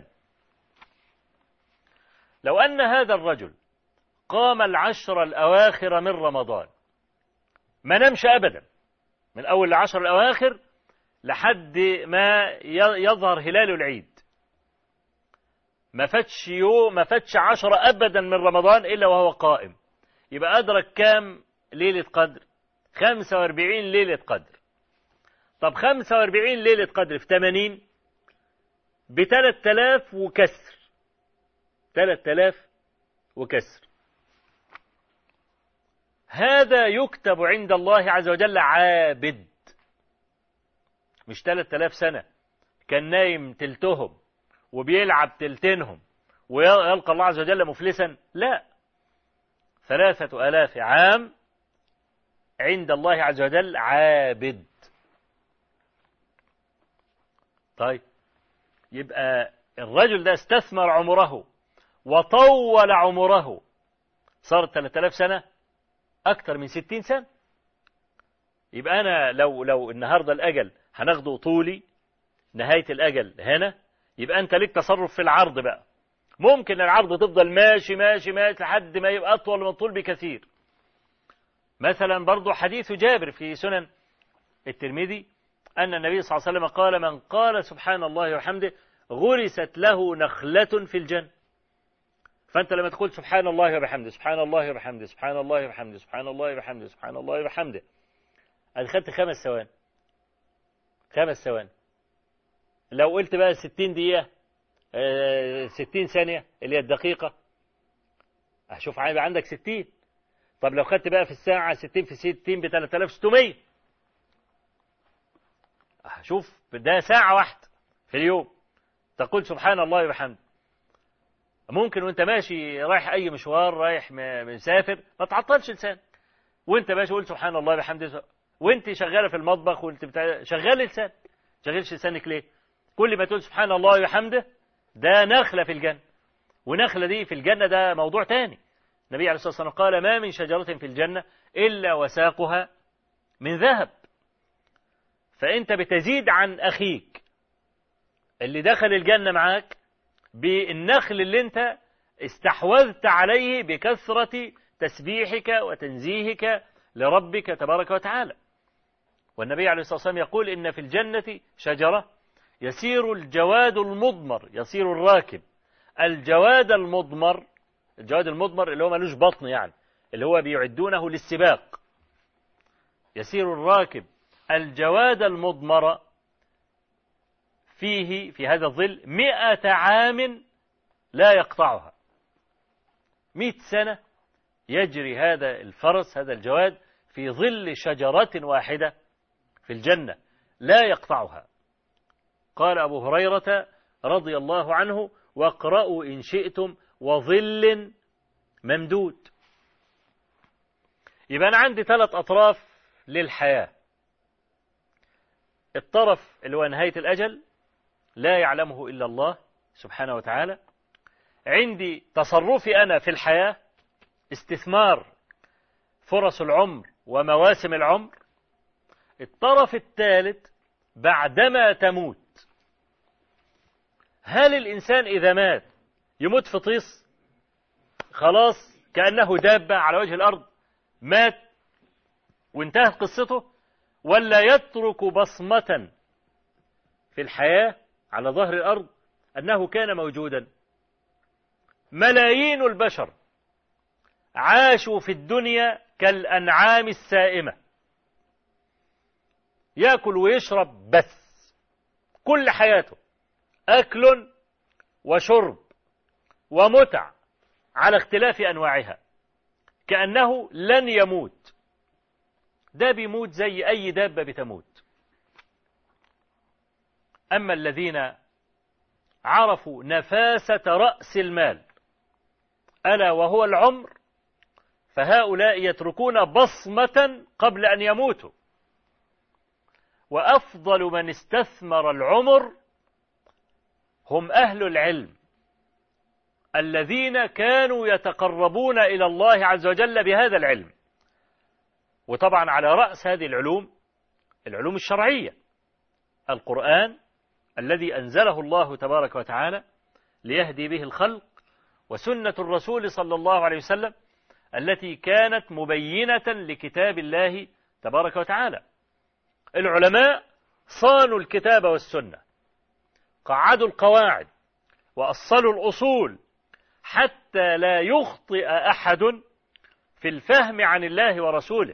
Speaker 1: لو أن هذا الرجل قام العشر الأواخر من رمضان ما نمش أبدا من أول العشر الأواخر لحد ما يظهر هلال العيد ما فتش يوم ما فتش عشر أبدا من رمضان إلا وهو قائم يبقى أدرك كام ليلة قدر 45 ليلة قدر طب 45 ليلة قدر في 80 ب 3000 وكسر 3000 وكسر هذا يكتب عند الله عز وجل عابد مش 3000 سنة كان نايم تلتهم وبيلعب تلتينهم ويلقى الله عز وجل مفلسا لا ثلاثة آلاف عام عند الله عز وجل عابد طيب يبقى الرجل ده استثمر عمره وطول عمره صارت 3000 سنة أكثر من 60 سنة يبقى أنا لو لو النهاردة الأجل هناخده طولي نهاية الأجل هنا يبقى أنت ليك تصرف في العرض بقى ممكن العرض تفضل ماشي ماشي ماشي لحد ما يبقى أطول من الطول بكثير مثلا برضو حديث جابر في سنن الترمذي أن النبي صلى الله عليه وسلم قال من قال سبحان الله وحمده غرست له نخلة في الجنة فأنت لما تقول سبحان الله وبحمده سبحان الله وبحمده سبحان الله وبحمده سبحان الله وبحمده سبحان الله وبحمده أدخلت خمس ثواني خمس ثواني لو قلت بقى 60 دقيقة 60 ثانية اللي هي الدقيقة هشوف هيبقى عندك 60 طب لو خدت بقى في الساعة 60 في 60 ب 3600 شوف ده ساعة واحدة في اليوم تقول سبحان الله وبحمده ممكن وانت ماشي رايح اي مشوار رايح مسافر ما تعطلش لسانك وانت ماشي قول سبحان الله وبحمده وانت شغاله في المطبخ وانت بتاع شغال لسان شغلش لسانك ليه كل ما تقول سبحان الله وبحمده ده نخله في الجنه ونخله دي في الجنه ده موضوع تاني النبي عليه الصلاه والسلام قال ما من شجره في الجنه الا وساقها من ذهب فانت بتزيد عن اخيك اللي دخل الجنة معاك بالنخل اللي انت استحوذت عليه بكثرة تسبيحك وتنزيهك لربك تبارك وتعالى والنبي عليه الصلاة والسلام يقول إن في الجنة شجرة يسير الجواد المضمر يسير الراكب الجواد المضمر الجواد المضمر اللي هو ملوش بطن يعني اللي هو بيعدونه للسباق يسير الراكب الجواد المضمر فيه في هذا الظل مئة عام لا يقطعها مئة سنة يجري هذا الفرس هذا الجواد في ظل شجرة واحدة في الجنة لا يقطعها قال أبو هريرة رضي الله عنه واقرأوا إن شئتم وظل ممدود يبقى أنا عندي ثلاث أطراف للحياة الطرف اللي هو نهاية الأجل لا يعلمه إلا الله سبحانه وتعالى عندي تصرفي أنا في الحياة استثمار فرص العمر ومواسم العمر الطرف الثالث بعدما تموت هل الإنسان إذا مات يموت في طيس خلاص كأنه دابة على وجه الأرض مات وانتهت قصته ولا يترك بصمة في الحياة على ظهر الأرض أنه كان موجودا ملايين البشر عاشوا في الدنيا كالأنعام السائمة يأكل ويشرب بس كل حياته أكل وشرب ومتع على اختلاف أنواعها كأنه لن يموت ده بيموت زي أي دابة بتموت أما الذين عرفوا نفاسة رأس المال ألا وهو العمر فهؤلاء يتركون بصمة قبل أن يموتوا وأفضل من استثمر العمر هم أهل العلم الذين كانوا يتقربون إلى الله عز وجل بهذا العلم وطبعا على رأس هذه العلوم العلوم الشرعية القرآن الذي أنزله الله تبارك وتعالى ليهدي به الخلق وسنة الرسول صلى الله عليه وسلم التي كانت مبينة لكتاب الله تبارك وتعالى العلماء صانوا الكتاب والسنة قعدوا القواعد وأصلوا الأصول حتى لا يخطئ أحد في الفهم عن الله ورسوله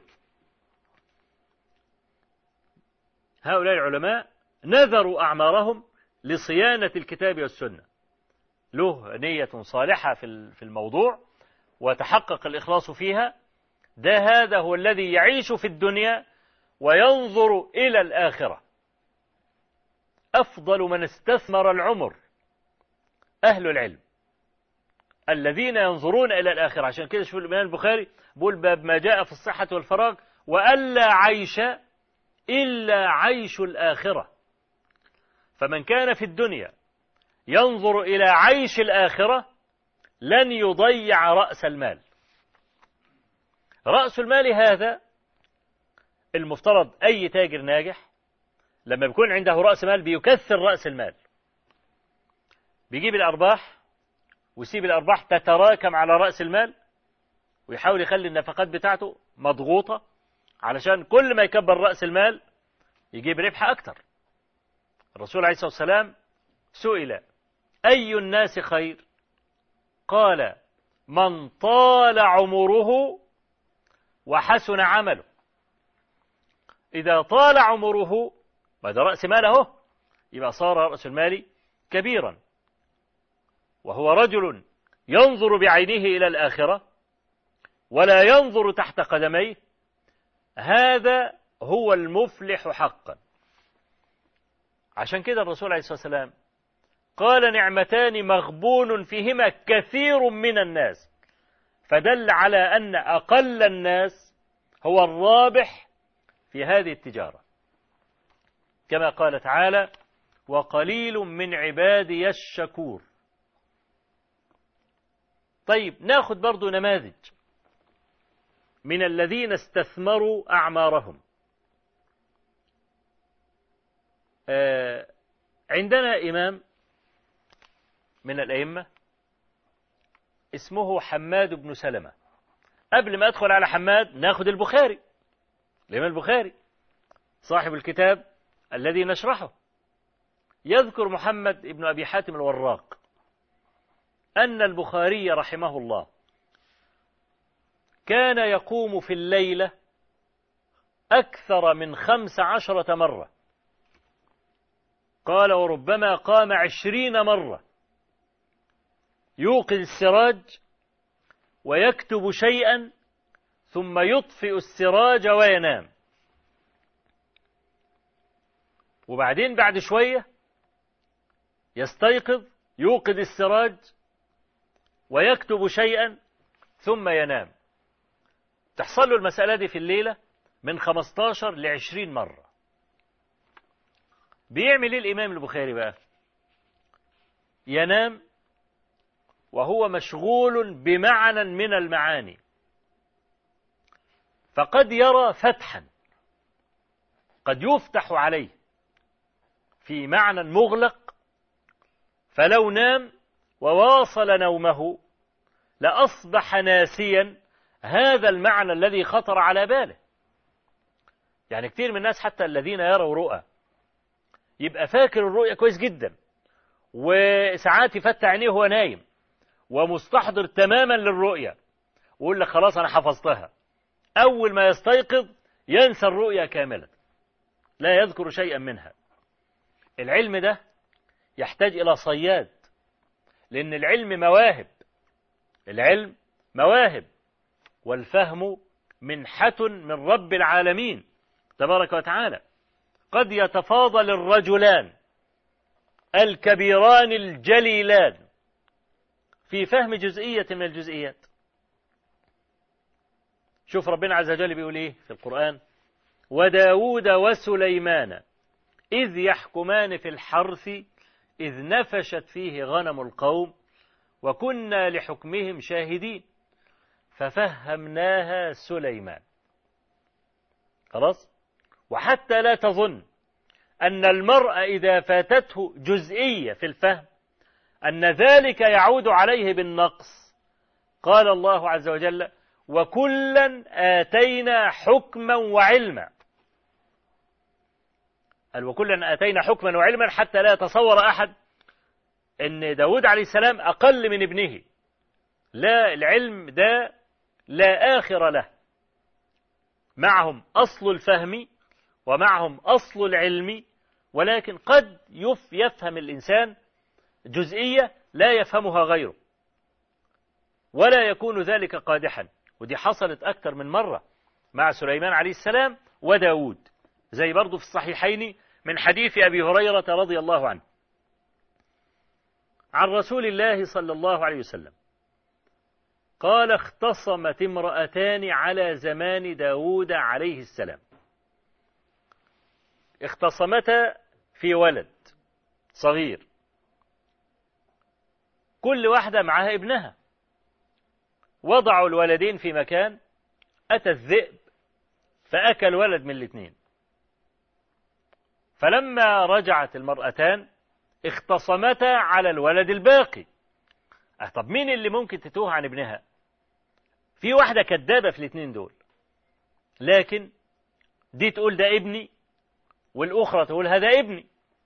Speaker 1: هؤلاء العلماء نذروا أعمارهم لصيانة الكتاب والسنة له نية صالحة في الموضوع وتحقق الإخلاص فيها ده هذا هو الذي يعيش في الدنيا وينظر إلى الآخرة أفضل من استثمر العمر أهل العلم الذين ينظرون إلى الآخرة عشان كده شوف الإمام البخاري بقول باب ما جاء في الصحة والفراغ وألا عيش إلا عيش الآخرة فمن كان في الدنيا ينظر إلى عيش الآخرة لن يضيع رأس المال رأس المال هذا المفترض أي تاجر ناجح لما بيكون عنده رأس مال بيكثر رأس المال بيجيب الأرباح ويسيب الأرباح تتراكم على رأس المال ويحاول يخلي النفقات بتاعته مضغوطة علشان كل ما يكبر رأس المال يجيب ربح أكتر الرسول عليه الصلاة والسلام سئل أي الناس خير قال من طال عمره وحسن عمله إذا طال عمره وهذا رأس مال اهو يبقى صار رأس المال كبيرا وهو رجل ينظر بعينه إلى الآخرة ولا ينظر تحت قدميه هذا هو المفلح حقا عشان كده الرسول عليه الصلاة والسلام قال نعمتان مغبون فيهما كثير من الناس فدل على أن أقل الناس هو الرابح في هذه التجارة كما قال تعالى وقليل من عبادي الشكور طيب ناخذ برضو نماذج من الذين استثمروا أعمارهم آه عندنا إمام من الأئمة اسمه حماد بن سلمة قبل ما أدخل على حماد ناخد البخاري الإمام البخاري صاحب الكتاب الذي نشرحه يذكر محمد بن أبي حاتم الوراق أن البخاري رحمه الله كان يقوم في الليلة أكثر من خمس عشرة مرة قال وربما قام عشرين مرة يوقظ السراج ويكتب شيئا ثم يطفئ السراج وينام وبعدين بعد شوية يستيقظ يوقظ السراج ويكتب شيئا ثم ينام تحصل له المسألة دي في الليلة من 15 ل 20 مرة بيعمل ايه الإمام البخاري بقى ينام وهو مشغول بمعنى من المعاني فقد يرى فتحا قد يفتح عليه في معنى مغلق فلو نام وواصل نومه لأصبح ناسيا هذا المعنى الذي خطر على باله يعني كثير من الناس حتى الذين يروا رؤى يبقى فاكر الرؤيا كويس جدا وساعات يفتح عينيه وهو نايم ومستحضر تماما للرؤيا ويقول لك خلاص انا حفظتها اول ما يستيقظ ينسى الرؤيا كامله لا يذكر شيئا منها العلم ده يحتاج الى صياد لان العلم مواهب العلم مواهب والفهم منحة من رب العالمين تبارك وتعالى قد يتفاضل الرجلان الكبيران الجليلان في فهم جزئية من الجزئيات شوف ربنا عز وجل بيقول ايه في القرآن وداود وسليمان إذ يحكمان في الحرث إذ نفشت فيه غنم القوم وكنا لحكمهم شاهدين ففهمناها سليمان خلاص وحتى لا تظن أن المرء إذا فاتته جزئية في الفهم أن ذلك يعود عليه بالنقص قال الله عز وجل وكلا آتينا حكما وعلما قال وكلا آتينا حكما وعلما حتى لا يتصور أحد أن داود عليه السلام أقل من ابنه لا العلم ده لا آخر له معهم أصل الفهم ومعهم أصل العلم ولكن قد يفهم الإنسان جزئية لا يفهمها غيره ولا يكون ذلك قادحا ودي حصلت أكثر من مرة مع سليمان عليه السلام وداود زي برضو في الصحيحين من حديث أبي هريرة رضي الله عنه عن رسول الله صلى الله عليه وسلم قال اختصمت امرأتان على زمان داود عليه السلام اختصمتا في ولد صغير كل واحدة معها ابنها وضعوا الولدين في مكان أتى الذئب فأكل ولد من الاثنين فلما رجعت المرأتان اختصمتا على الولد الباقي أه طب مين اللي ممكن تتوه عن ابنها في واحدة كدابة في الاثنين دول لكن دي تقول ده ابني والأخرى تقول هذا ابني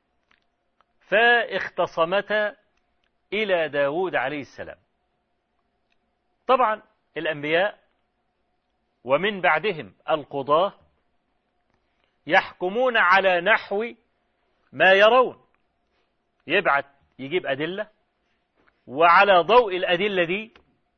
Speaker 1: فاختصمتا إلى داود عليه السلام طبعا الأنبياء ومن بعدهم القضاة يحكمون على نحو ما يرون يبعت يجيب أدلة وعلى ضوء الأدلة دي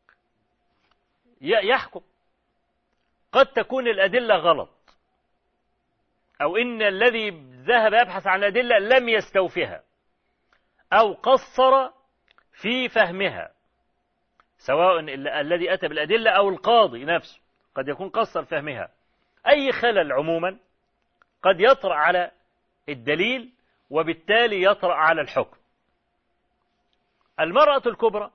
Speaker 1: يحكم قد تكون الأدلة غلط أو إن الذي ذهب يبحث عن الأدلة لم يستوفها أو قصر في فهمها سواء الذي أتى بالأدلة أو القاضي نفسه قد يكون قصر فهمها أي خلل عموما قد يطرأ على الدليل وبالتالي يطرأ على الحكم المرأة الكبرى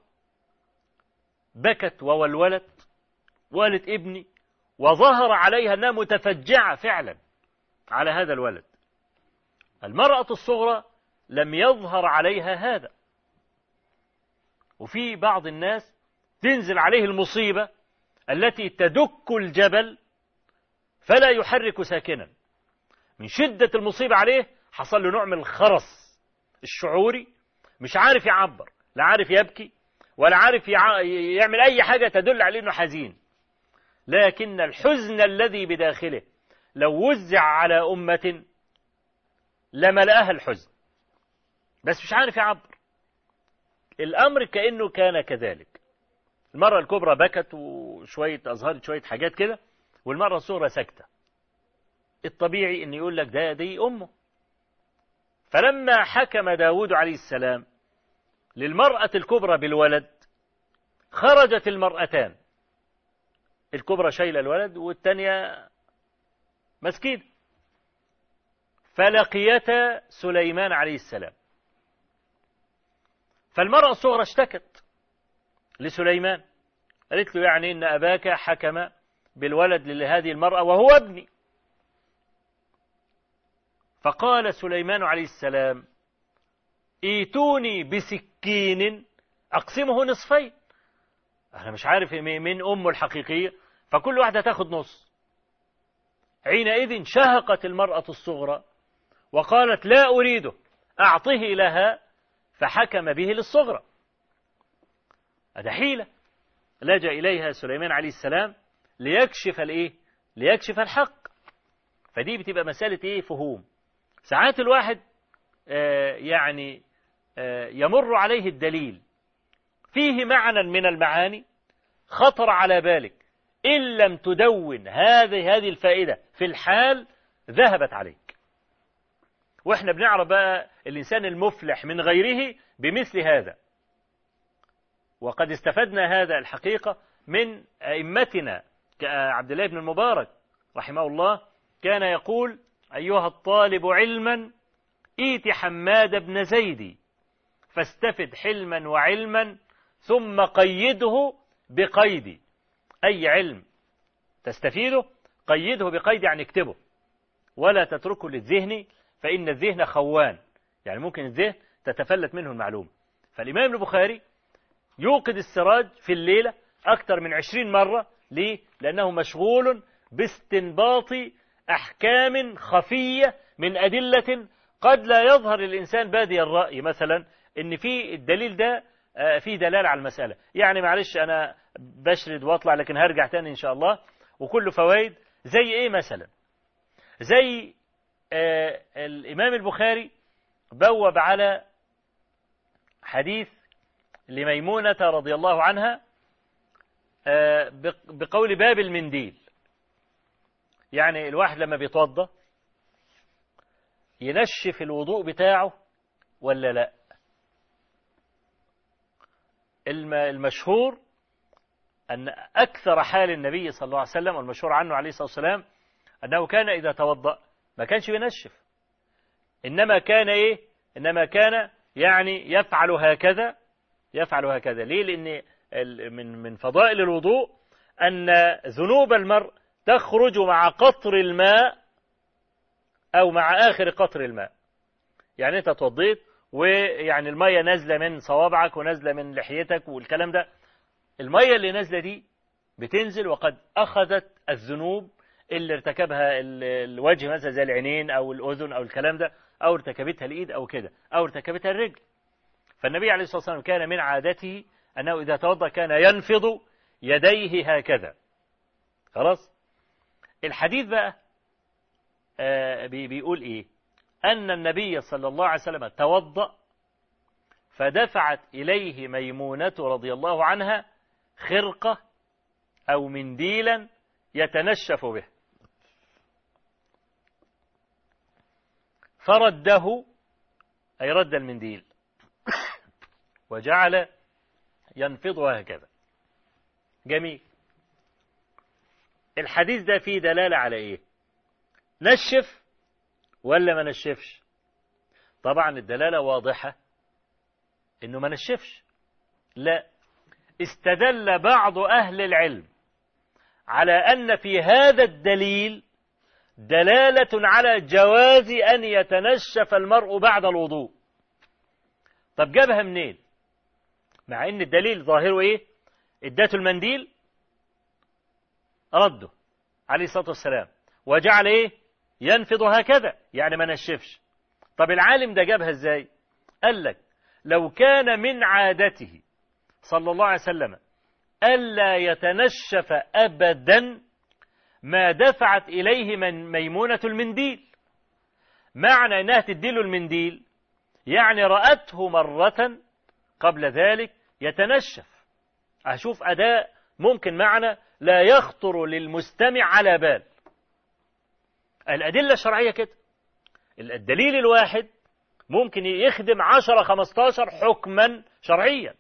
Speaker 1: بكت وولولت والد ابني وظهر عليها أنها متفجعة فعلا على هذا الولد المرأة الصغرى لم يظهر عليها هذا وفي بعض الناس تنزل عليه المصيبة التي تدك الجبل فلا يحرك ساكنا من شدة المصيبة عليه حصل له نوع من الخرس الشعوري مش عارف يعبر لا عارف يبكي ولا عارف يعمل أي حاجة تدل عليه أنه حزين لكن الحزن الذي بداخله لو وزع على أمة لملأها الحزن بس مش عارف يعبر الأمر كأنه كان كذلك المرة الكبرى بكت وشوية أظهرت شوية حاجات كده والمرة الصغرى سكتة الطبيعي أن يقول لك ده دي أمه فلما حكم داود عليه السلام للمرأة الكبرى بالولد خرجت المرأتان الكبرى شايلة الولد والثانية مسكين فلقيتا سليمان عليه السلام فالمرأة الصغرى اشتكت لسليمان قالت له يعني إن أباك حكم بالولد لهذه المرأة وهو ابني فقال سليمان عليه السلام ايتوني بسكين أقسمه نصفين أنا مش عارف من أمه الحقيقية فكل واحدة تاخد نص حينئذ شهقت المرأة الصغرى وقالت لا أريده أعطه لها فحكم به للصغرى هذا حيلة لجأ إليها سليمان عليه السلام ليكشف الإيه ليكشف الحق فدي بتبقى مسألة إيه فهوم ساعات الواحد آه يعني آه يمر عليه الدليل فيه معنى من المعاني خطر على بالك إن لم تدون هذه هذه الفائدة في الحال ذهبت عليك واحنا بنعرف بقى الإنسان المفلح من غيره بمثل هذا وقد استفدنا هذا الحقيقة من أئمتنا كعبد الله بن المبارك رحمه الله كان يقول أيها الطالب علما إيت حماد بن زيد فاستفد حلما وعلما ثم قيده بقيد أي علم تستفيده قيده بقيد يعني اكتبه ولا تتركه للذهن فإن الذهن خوان يعني ممكن الذهن تتفلت منه المعلومة فالإمام البخاري يوقد السراج في الليلة أكثر من عشرين مرة ليه؟ لأنه مشغول باستنباط أحكام خفية من أدلة قد لا يظهر للإنسان بادي الرأي مثلا إن في الدليل ده في دلالة على المسألة يعني معلش أنا بشرد واطلع لكن هرجع تاني إن شاء الله وكله فوائد زي إيه مثلا زي آه الإمام البخاري بوب على حديث لميمونة رضي الله عنها آه بقول باب المنديل يعني الواحد لما بيتوضى ينشف الوضوء بتاعه ولا لا المشهور أن أكثر حال النبي صلى الله عليه وسلم والمشهور عنه عليه الصلاة والسلام أنه كان إذا توضأ ما كانش بينشف إنما كان إيه إنما كان يعني يفعل هكذا يفعل هكذا ليه لأن من من فضائل الوضوء أن ذنوب المرء تخرج مع قطر الماء أو مع آخر قطر الماء يعني أنت توضيت ويعني المية نازلة من صوابعك ونازلة من لحيتك والكلام ده المية اللي نازلة دي بتنزل وقد أخذت الذنوب اللي ارتكبها الوجه مثلا زي العينين أو الأذن أو الكلام ده أو ارتكبتها الإيد أو كده أو ارتكبتها الرجل فالنبي عليه الصلاة والسلام كان من عادته أنه إذا توضأ كان ينفض يديه هكذا خلاص الحديث بقى آه بيقول إيه أن النبي صلى الله عليه وسلم توضأ فدفعت إليه ميمونة رضي الله عنها خرقة أو منديلا يتنشف به فرده أي رد المنديل وجعل ينفضها هكذا جميل الحديث ده فيه دلالة على إيه نشف ولا ما نشفش طبعا الدلالة واضحة انه ما نشفش لا استدل بعض اهل العلم على ان في هذا الدليل دلالة على جواز ان يتنشف المرء بعد الوضوء طب جابها منين مع ان الدليل ظاهره ايه اداته المنديل رده عليه الصلاة والسلام وجعل ايه ينفض هكذا يعني ما نشفش طب العالم ده جابها ازاي قال لك لو كان من عادته صلى الله عليه وسلم ألا يتنشف أبدا ما دفعت إليه من ميمونة المنديل معنى أنها تديله المنديل يعني رأته مرة قبل ذلك يتنشف أشوف أداء ممكن معنى لا يخطر للمستمع على بال الأدلة الشرعية كده الدليل الواحد ممكن يخدم عشرة خمستاشر حكما شرعيا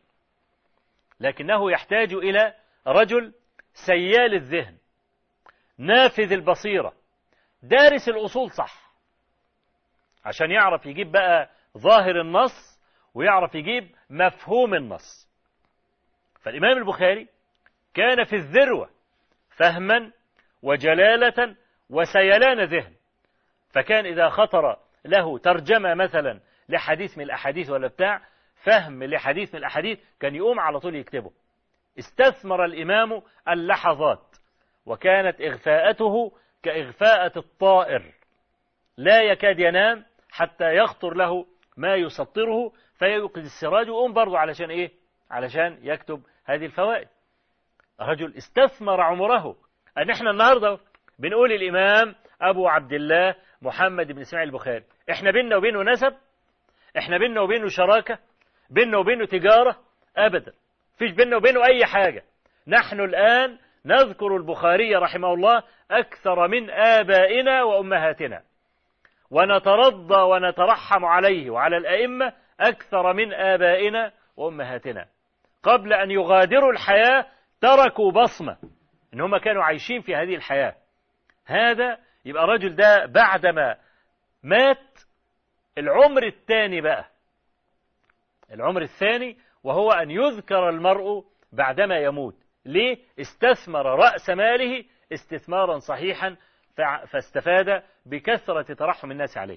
Speaker 1: لكنه يحتاج إلى رجل سيال الذهن نافذ البصيرة دارس الأصول صح عشان يعرف يجيب بقى ظاهر النص ويعرف يجيب مفهوم النص فالإمام البخاري كان في الذروة فهما وجلالة وسيلان ذهن فكان إذا خطر له ترجمة مثلا لحديث من الأحاديث ولا بتاع فهم لحديث من الأحاديث كان يقوم على طول يكتبه استثمر الإمام اللحظات وكانت إغفاءته كإغفاءة الطائر لا يكاد ينام حتى يخطر له ما يسطره فيوقد السراج ويقوم برضه علشان إيه علشان يكتب هذه الفوائد رجل استثمر عمره أن احنا النهاردة بنقول الإمام أبو عبد الله محمد بن إسماعيل البخاري احنا بيننا وبينه نسب احنا بيننا وبينه شراكة بيننا وبينه تجارة أبدا فيش بيننا وبينه أي حاجة نحن الآن نذكر البخاري رحمه الله أكثر من آبائنا وأمهاتنا ونترضى ونترحم عليه وعلى الأئمة أكثر من آبائنا وأمهاتنا قبل أن يغادروا الحياة تركوا بصمة إن هم كانوا عايشين في هذه الحياة هذا يبقى الرجل ده بعدما مات العمر الثاني بقى العمر الثاني وهو أن يذكر المرء بعدما يموت ليه استثمر رأس ماله استثمارا صحيحا فاستفاد بكثرة ترحم الناس عليه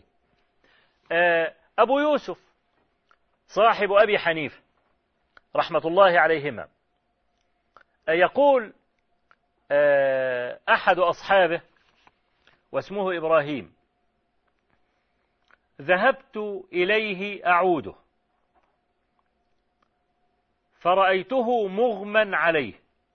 Speaker 1: أبو يوسف صاحب أبي حنيفة رحمة الله عليهما يقول أحد أصحابه واسمه إبراهيم ذهبت إليه أعوده فرأيته مغمى عليه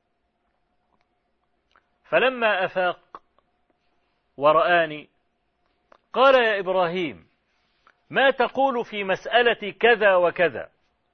Speaker 1: فلما أفاق ورآني قال يا إبراهيم ما تقول في مسألة كذا وكذا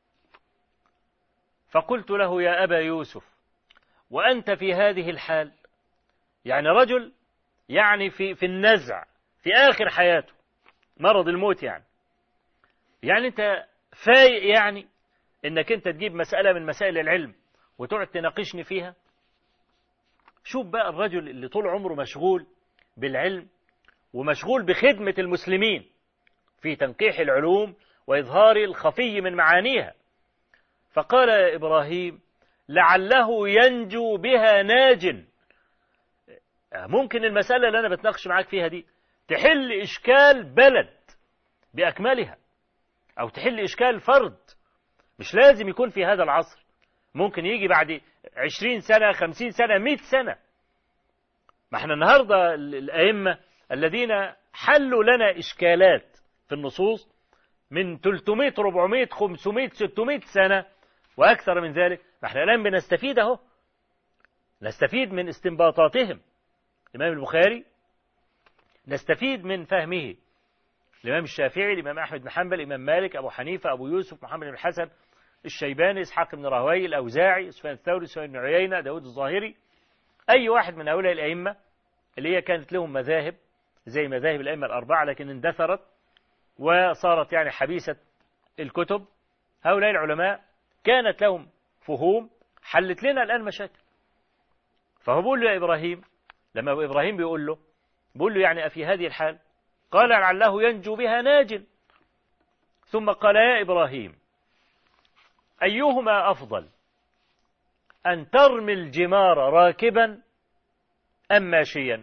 Speaker 1: فقلت له يا أبا يوسف وأنت في هذه الحال يعني رجل يعني في في النزع في آخر حياته مرض الموت يعني يعني أنت فايق يعني إنك أنت تجيب مسألة من مسائل العلم وتقعد تناقشني فيها شوف بقى الرجل اللي طول عمره مشغول بالعلم ومشغول بخدمة المسلمين في تنقيح العلوم وإظهار الخفي من معانيها فقال يا إبراهيم لعله ينجو بها ناج ممكن المسألة اللي أنا بتناقش معاك فيها دي تحل إشكال بلد بأكملها أو تحل إشكال فرد مش لازم يكون في هذا العصر ممكن يجي بعد عشرين سنة خمسين سنة مئة سنة ما احنا النهاردة الأئمة الذين حلوا لنا إشكالات في النصوص من 300 400 500 600 سنة وأكثر من ذلك احنا الآن بنستفيد أهو نستفيد من استنباطاتهم الإمام البخاري نستفيد من فهمه الإمام الشافعي الإمام أحمد بن حنبل الإمام مالك أبو حنيفة أبو يوسف محمد بن الحسن الشيباني إسحاق بن راهوي الأوزاعي سفيان الثوري سفيان بن عيينة داود الظاهري أي واحد من هؤلاء الأئمة اللي هي كانت لهم مذاهب زي مذاهب الأئمة الأربعة لكن اندثرت وصارت يعني حبيسة الكتب هؤلاء العلماء كانت لهم فهوم حلت لنا الآن مشاكل فهو بيقول له يا إبراهيم لما إبراهيم بيقول له بيقول له يعني أفي هذه الحال قال لعله ينجو بها ناج ثم قال يا إبراهيم أيهما أفضل أن ترمي الجمار راكبا أم ماشيا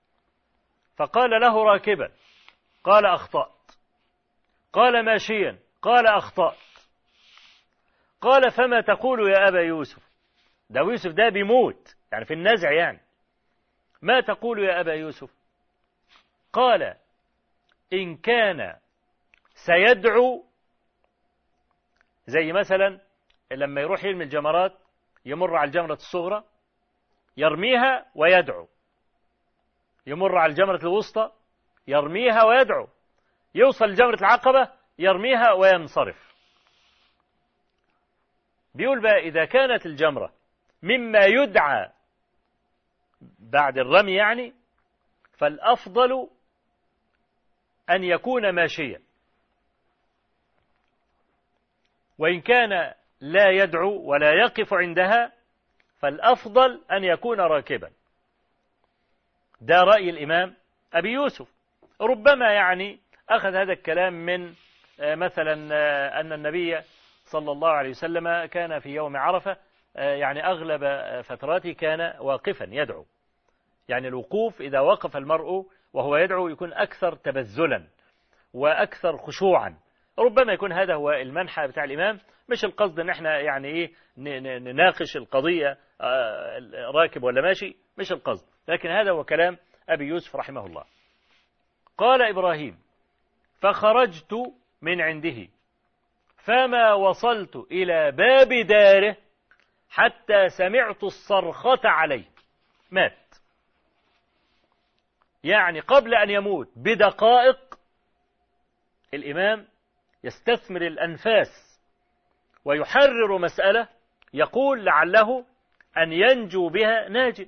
Speaker 1: فقال له راكبا قال أخطأت قال ماشيا قال أخطأت قال فما تقول يا أبا يوسف ده يوسف ده بيموت يعني في النزع يعني ما تقول يا أبا يوسف قال إن كان سيدعو زي مثلا لما يروح يرمي الجمرات يمر على الجمرة الصغرى يرميها ويدعو يمر على الجمرة الوسطى يرميها ويدعو يوصل لجمرة العقبة يرميها وينصرف بيقول بقى إذا كانت الجمرة مما يدعى بعد الرمي يعني فالأفضل أن يكون ماشيا وإن كان لا يدعو ولا يقف عندها فالأفضل أن يكون راكبا ده رأي الإمام أبي يوسف ربما يعني أخذ هذا الكلام من آه، مثلا آه، أن النبي صلى الله عليه وسلم كان في يوم عرفة آه، يعني أغلب فتراته كان واقفا يدعو يعني الوقوف إذا وقف المرء وهو يدعو يكون أكثر تبذلا وأكثر خشوعا ربما يكون هذا هو المنحى بتاع الإمام مش القصد ان احنا يعني ايه نناقش القضية راكب ولا ماشي مش القصد لكن هذا هو كلام أبي يوسف رحمه الله قال إبراهيم فخرجت من عنده فما وصلت إلى باب داره حتى سمعت الصرخة عليه مات يعني قبل أن يموت بدقائق الإمام يستثمر الأنفاس ويحرر مسألة يقول لعله أن ينجو بها ناج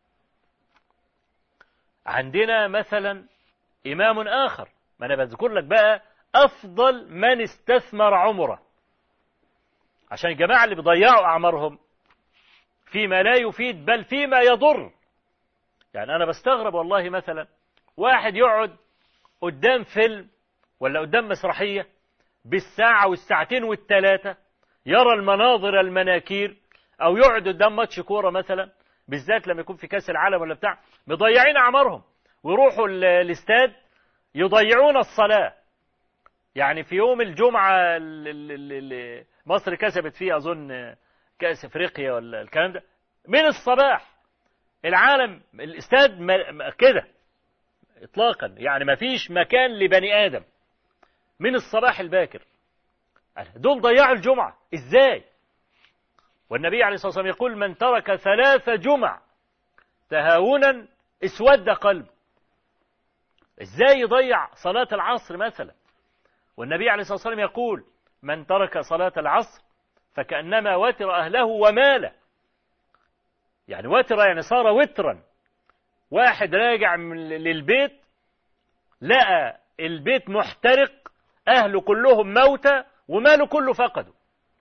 Speaker 1: عندنا مثلا إمام آخر ما أنا بذكر لك بقى أفضل من استثمر عمره عشان الجماعة اللي بيضيعوا أعمارهم فيما لا يفيد بل فيما يضر يعني أنا بستغرب والله مثلا واحد يقعد قدام فيلم ولا قدام مسرحية بالساعة والساعتين والثلاثة يرى المناظر المناكير أو يقعد قدام ماتش كورة مثلا بالذات لما يكون في كأس العالم ولا بتاع مضيعين أعمارهم ويروحوا الاستاد يضيعون الصلاة يعني في يوم الجمعة اللي مصر كسبت فيه أظن كأس افريقيا ولا الكلام ده من الصباح العالم الاستاد كده اطلاقا يعني ما فيش مكان لبني ادم من الصباح الباكر دول ضيعوا الجمعة ازاي والنبي عليه الصلاة والسلام يقول من ترك ثلاث جمع تهاونا اسود قلب ازاي يضيع صلاة العصر مثلا والنبي عليه الصلاة والسلام يقول من ترك صلاة العصر فكأنما وتر أهله وماله يعني وتر يعني صار وترا واحد راجع للبيت لقى البيت محترق أهله كلهم موتى وماله كله فقده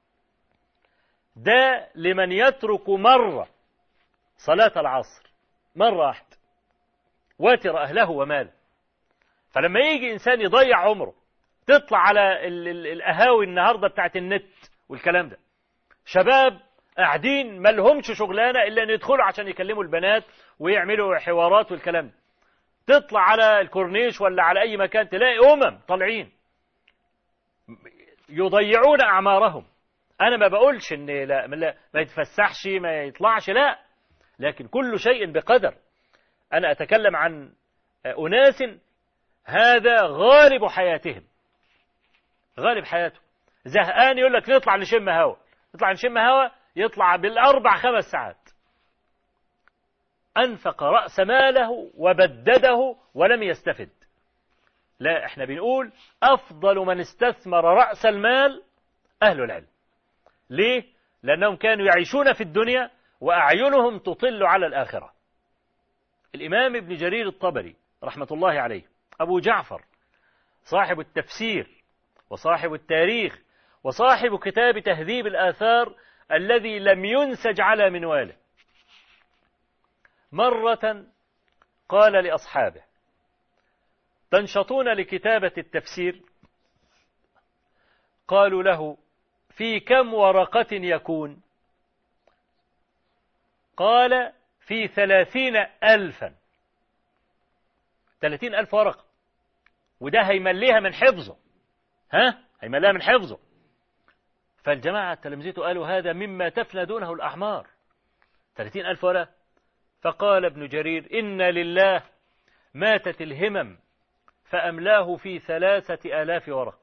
Speaker 1: ده لمن يترك مرة صلاة العصر مرة واحدة واتر أهله وماله فلما يجي إنسان يضيع عمره تطلع على القهاوي النهاردة بتاعت النت والكلام ده شباب قاعدين ما لهمش شغلانة إلا أن يدخلوا عشان يكلموا البنات ويعملوا حوارات والكلام ده تطلع على الكورنيش ولا على أي مكان تلاقي أمم طالعين يضيعون أعمارهم أنا ما بقولش إن لا ما يتفسحش ما يطلعش لا لكن كل شيء بقدر أنا أتكلم عن أناس هذا غالب حياتهم غالب حياته زهقان يقول لك نطلع نشم هوا نطلع نشم هوا يطلع بالأربع خمس ساعات أنفق رأس ماله وبدده ولم يستفد لا احنا بنقول أفضل من استثمر رأس المال أهل العلم ليه؟ لأنهم كانوا يعيشون في الدنيا وأعينهم تطل على الآخرة الإمام ابن جرير الطبري رحمة الله عليه أبو جعفر صاحب التفسير وصاحب التاريخ وصاحب كتاب تهذيب الآثار الذي لم ينسج على منواله مرة قال لأصحابه تنشطون لكتابة التفسير قالوا له في كم ورقة يكون قال في ثلاثين ألفا ثلاثين ألف ورقة وده هيمليها من حفظه ها هيملاها من حفظه فالجماعة تلامذته قالوا هذا مما تفنى دونه الأعمار ثلاثين ألف ورقة فقال ابن جرير إن لله ماتت الهمم فأملاه في ثلاثة آلاف ورقة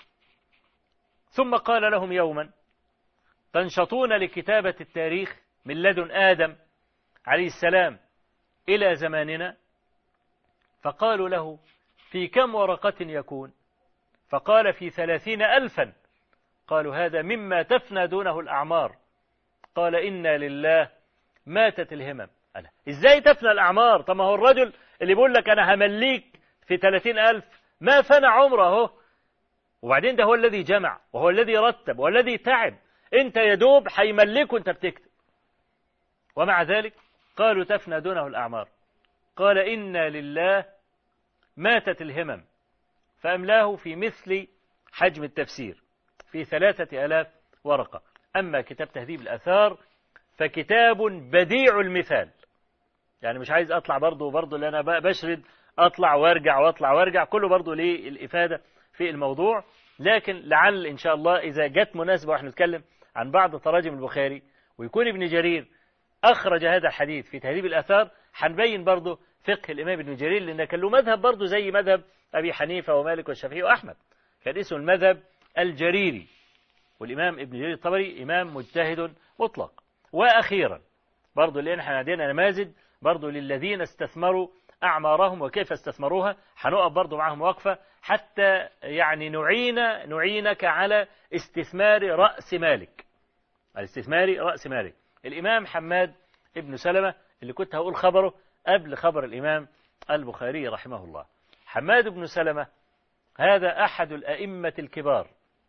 Speaker 1: ثم قال لهم يوما تنشطون لكتابة التاريخ من لدن آدم عليه السلام إلى زماننا فقالوا له في كم ورقة يكون فقال في ثلاثين ألفا قالوا هذا مما تفنى دونه الأعمار قال إنا لله ماتت الهمم أنا إزاي تفنى الأعمار طب ما هو الرجل اللي بيقول لك أنا همليك في ثلاثين ألف ما فنى عمره وبعدين ده هو الذي جمع وهو الذي رتب والذي تعب انت يدوب حيملك وانت بتكتب ومع ذلك قالوا تفنى دونه الأعمار قال إنا لله ماتت الهمم فأملاه في مثل حجم التفسير في ثلاثة ألاف ورقة أما كتاب تهذيب الأثار فكتاب بديع المثال يعني مش عايز أطلع برضه برضه اللي أنا بشرد أطلع وارجع وأطلع وارجع كله برضه للإفادة في الموضوع لكن لعل إن شاء الله إذا جت مناسبة وإحنا نتكلم عن بعض تراجم البخاري ويكون ابن جرير أخرج هذا الحديث في تهذيب الأثار هنبين برضه فقه الإمام ابن جرير لأن كان له مذهب برضه زي مذهب أبي حنيفة ومالك والشافعي وأحمد كان اسمه المذهب الجريري والإمام ابن جرير الطبري إمام مجتهد مطلق وأخيرا برضه لأن احنا عندنا نماذج برضه للذين استثمروا أعمارهم وكيف استثمروها هنقف برضه معهم وقفة حتى يعني نعين نعينك على استثمار رأس مالك الاستثمار رأس مالك الإمام حماد ابن سلمة اللي كنت هقول خبره قبل خبر الإمام البخاري رحمه الله حماد بن سلمة هذا أحد الأئمة الكبار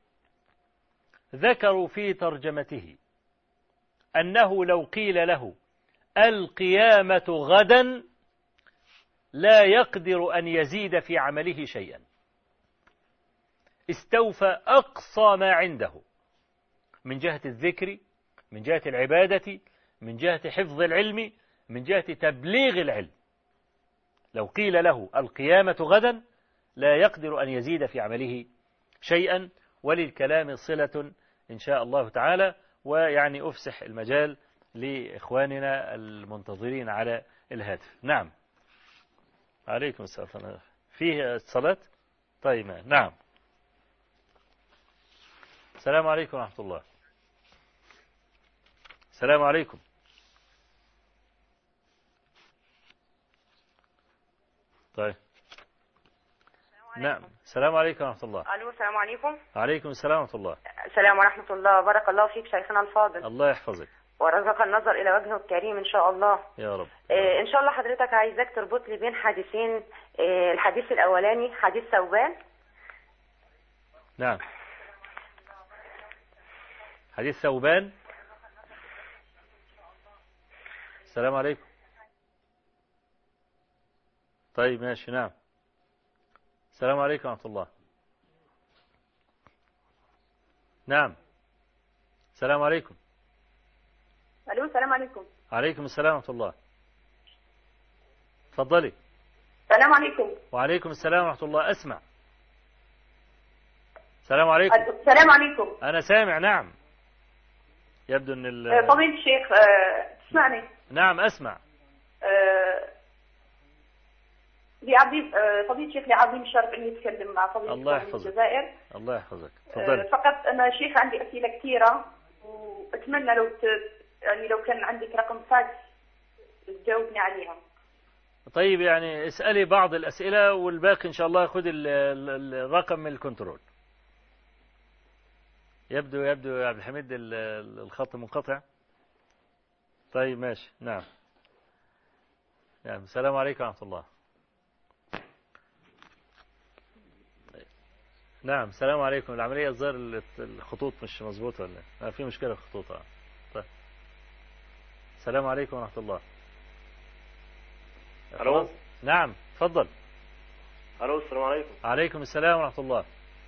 Speaker 1: ذكروا في ترجمته أنه لو قيل له القيامة غدا لا يقدر أن يزيد في عمله شيئا استوفى أقصى ما عنده من جهة الذكر من جهة العبادة من جهة حفظ العلم من جهة تبليغ العلم لو قيل له القيامة غدا لا يقدر أن يزيد في عمله شيئا وللكلام صلة إن شاء الله تعالى ويعني أفسح المجال لإخواننا المنتظرين على الهاتف نعم عليكم السلام فيه الصلاة طيب نعم السلام عليكم ورحمة الله السلام عليكم طيب نعم السلام عليكم ورحمة الله
Speaker 2: الو السلام عليكم
Speaker 1: عليكم السلام ورحمة الله
Speaker 2: السلام ورحمة الله بارك الله فيك شيخنا الفاضل
Speaker 1: الله يحفظك
Speaker 2: ورزق النظر إلى وجهه الكريم إن شاء الله
Speaker 1: يا رب
Speaker 2: إيه إن شاء الله حضرتك عايزاك تربط لي بين حديثين إيه الحديث الأولاني حديث ثوبان
Speaker 1: نعم حديث ثوبان السلام عليكم طيب ماشي نعم السلام عليكم ورحمة الله نعم السلام عليكم
Speaker 2: الو السلام عليكم
Speaker 1: عليكم السلام ورحمة الله تفضلي
Speaker 2: السلام عليكم
Speaker 1: وعليكم السلام ورحمة الله أسمع السلام عليكم
Speaker 2: السلام عليكم
Speaker 1: أنا سامع نعم يبدو أن ال...
Speaker 2: فضيلة الشيخ آه، تسمعني
Speaker 1: نعم أسمع
Speaker 2: آه، لي عظيم آه، فضيلة الشيخ لي عظيم الشرف اني اتكلم مع فضيلة
Speaker 1: الله
Speaker 2: الشيخ من
Speaker 1: يحفظك.
Speaker 2: الجزائر
Speaker 1: الله يحفظك
Speaker 2: آه،
Speaker 1: تفضلي
Speaker 2: فقط انا شيخ عندي اسئله كثيره واتمنى لو ت... يعني لو كان عندك رقم فاكس تجاوبني عليها
Speaker 1: طيب يعني اسألي بعض الأسئلة والباقي إن شاء الله خد ال- ال- الرقم من الكنترول يبدو يبدو يا عبد الحميد ال- ال- الخط منقطع طيب ماشي نعم نعم السلام عليكم ورحمة الله طيب. نعم السلام عليكم العملية الظاهر ال- الخطوط مش مظبوطة ولا إيه؟ آه، في مشكلة في الخطوط آه. طيب السلام عليكم ورحمة الله
Speaker 3: ألو.
Speaker 1: خلاص؟ نعم تفضل
Speaker 3: الو السلام عليكم
Speaker 1: عليكم السلام ورحمة الله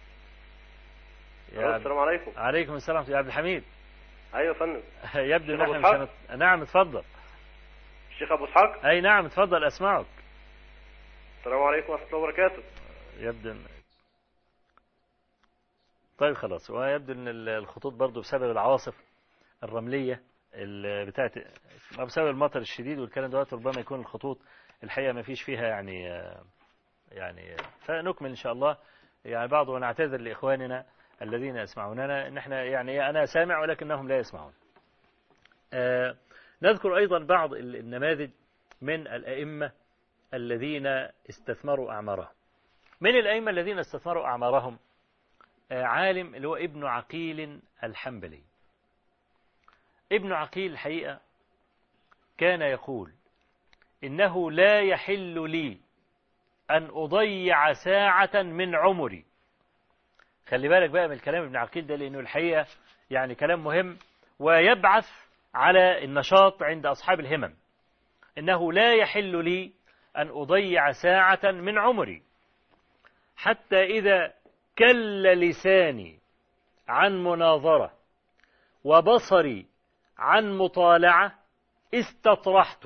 Speaker 1: يا
Speaker 3: الو
Speaker 1: عبد...
Speaker 3: السلام عليكم
Speaker 1: عليكم السلام يا عبد الحميد
Speaker 3: ايوه يا فندم
Speaker 1: يبدو ان
Speaker 3: الشيخ
Speaker 1: احنا
Speaker 3: أبو
Speaker 1: مش هنت... نعم اتفضل
Speaker 3: الشيخ ابو اسحاق
Speaker 1: اي نعم اتفضل اسمعك
Speaker 3: السلام عليكم ورحمه الله وبركاته
Speaker 1: يبدو ان طيب خلاص ويبدو ان ال- الخطوط برضو بسبب العواصف الرملية ال- بتاعت أو بسبب المطر الشديد والكلام دوت ربما يكون الخطوط الحقيقة ما فيش فيها يعني آه، يعني فنكمل إن شاء الله يعني بعض ونعتذر لإخواننا الذين يسمعوننا إن احنا يعني أنا سامع ولكنهم لا يسمعون آه، نذكر أيضا بعض ال- النماذج من الأئمة الذين استثمروا أعمارهم من الأئمة الذين استثمروا أعمارهم آه، عالم اللي هو ابن عقيل الحنبلي ابن عقيل الحقيقة كان يقول إنه لا يحل لي أن أضيع ساعة من عمري خلي بالك بقى من الكلام ابن عقيل ده لأنه الحقيقة يعني كلام مهم ويبعث على النشاط عند أصحاب الهمم إنه لا يحل لي أن أضيع ساعة من عمري حتى إذا كل لساني عن مناظرة وبصري عن مطالعة استطرحت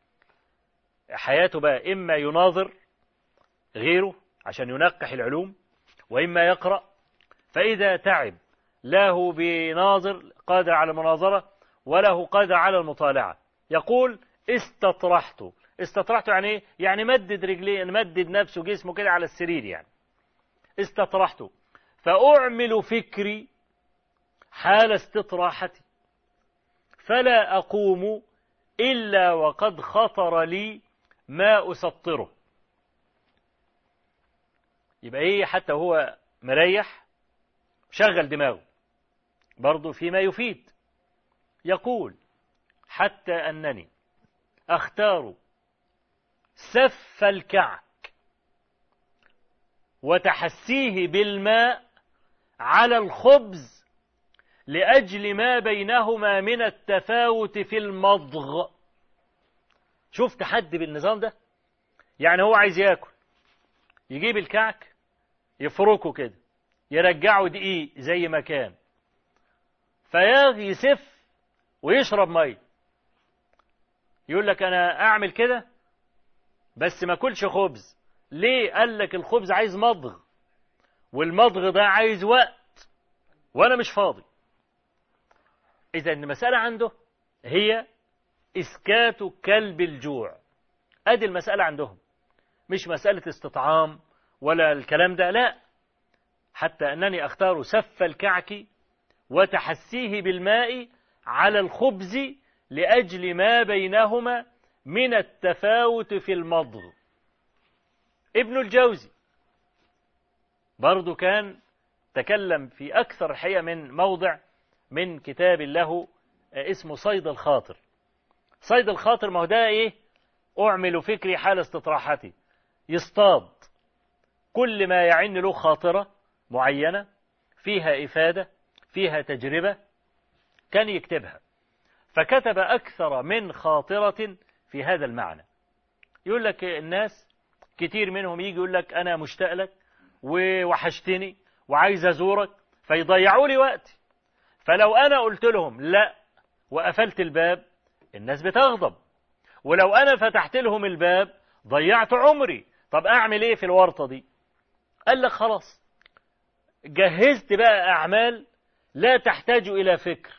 Speaker 1: حياته بقى إما يناظر غيره عشان ينقح العلوم وإما يقرأ فإذا تعب له بناظر قادر على المناظرة وله قادر على المطالعة يقول استطرحت استطرحت يعني ايه؟ يعني مدد رجليه مدد نفسه جسمه كده على السرير يعني استطرحت فأعمل فكري حال استطراحتي فلا أقوم إلا وقد خطر لي ما أسطره يبقى إيه حتى هو مريح شغل دماغه برضه فيما يفيد يقول حتى أنني أختار سف الكعك وتحسيه بالماء على الخبز لأجل ما بينهما من التفاوت في المضغ شوف تحدي بالنظام ده يعني هو عايز ياكل يجيب الكعك يفركه كده يرجعه دقيق زي ما كان فياغي يسف ويشرب ميه يقول لك انا اعمل كده بس ما اكلش خبز ليه قال لك الخبز عايز مضغ والمضغ ده عايز وقت وانا مش فاضي اذا المساله عنده هي اسكات كلب الجوع ادي المساله عندهم مش مساله استطعام ولا الكلام ده لا حتى انني اختار سف الكعك وتحسيه بالماء على الخبز لاجل ما بينهما من التفاوت في المضغ ابن الجوزي برضو كان تكلم في أكثر الحقيقة من موضع من كتاب له اسمه صيد الخاطر صيد الخاطر ما هو ده إيه أعمل فكري حال استطراحتي يصطاد كل ما يعن له خاطرة معينة فيها إفادة فيها تجربة كان يكتبها فكتب أكثر من خاطرة في هذا المعنى يقول لك الناس كتير منهم يجي يقول لك أنا مشتاق لك ووحشتني وعايز أزورك فيضيعوا لي وقتي فلو أنا قلت لهم لا وقفلت الباب الناس بتغضب ولو أنا فتحت لهم الباب ضيعت عمري طب أعمل إيه في الورطة دي قال لك خلاص جهزت بقى أعمال لا تحتاج إلى فكر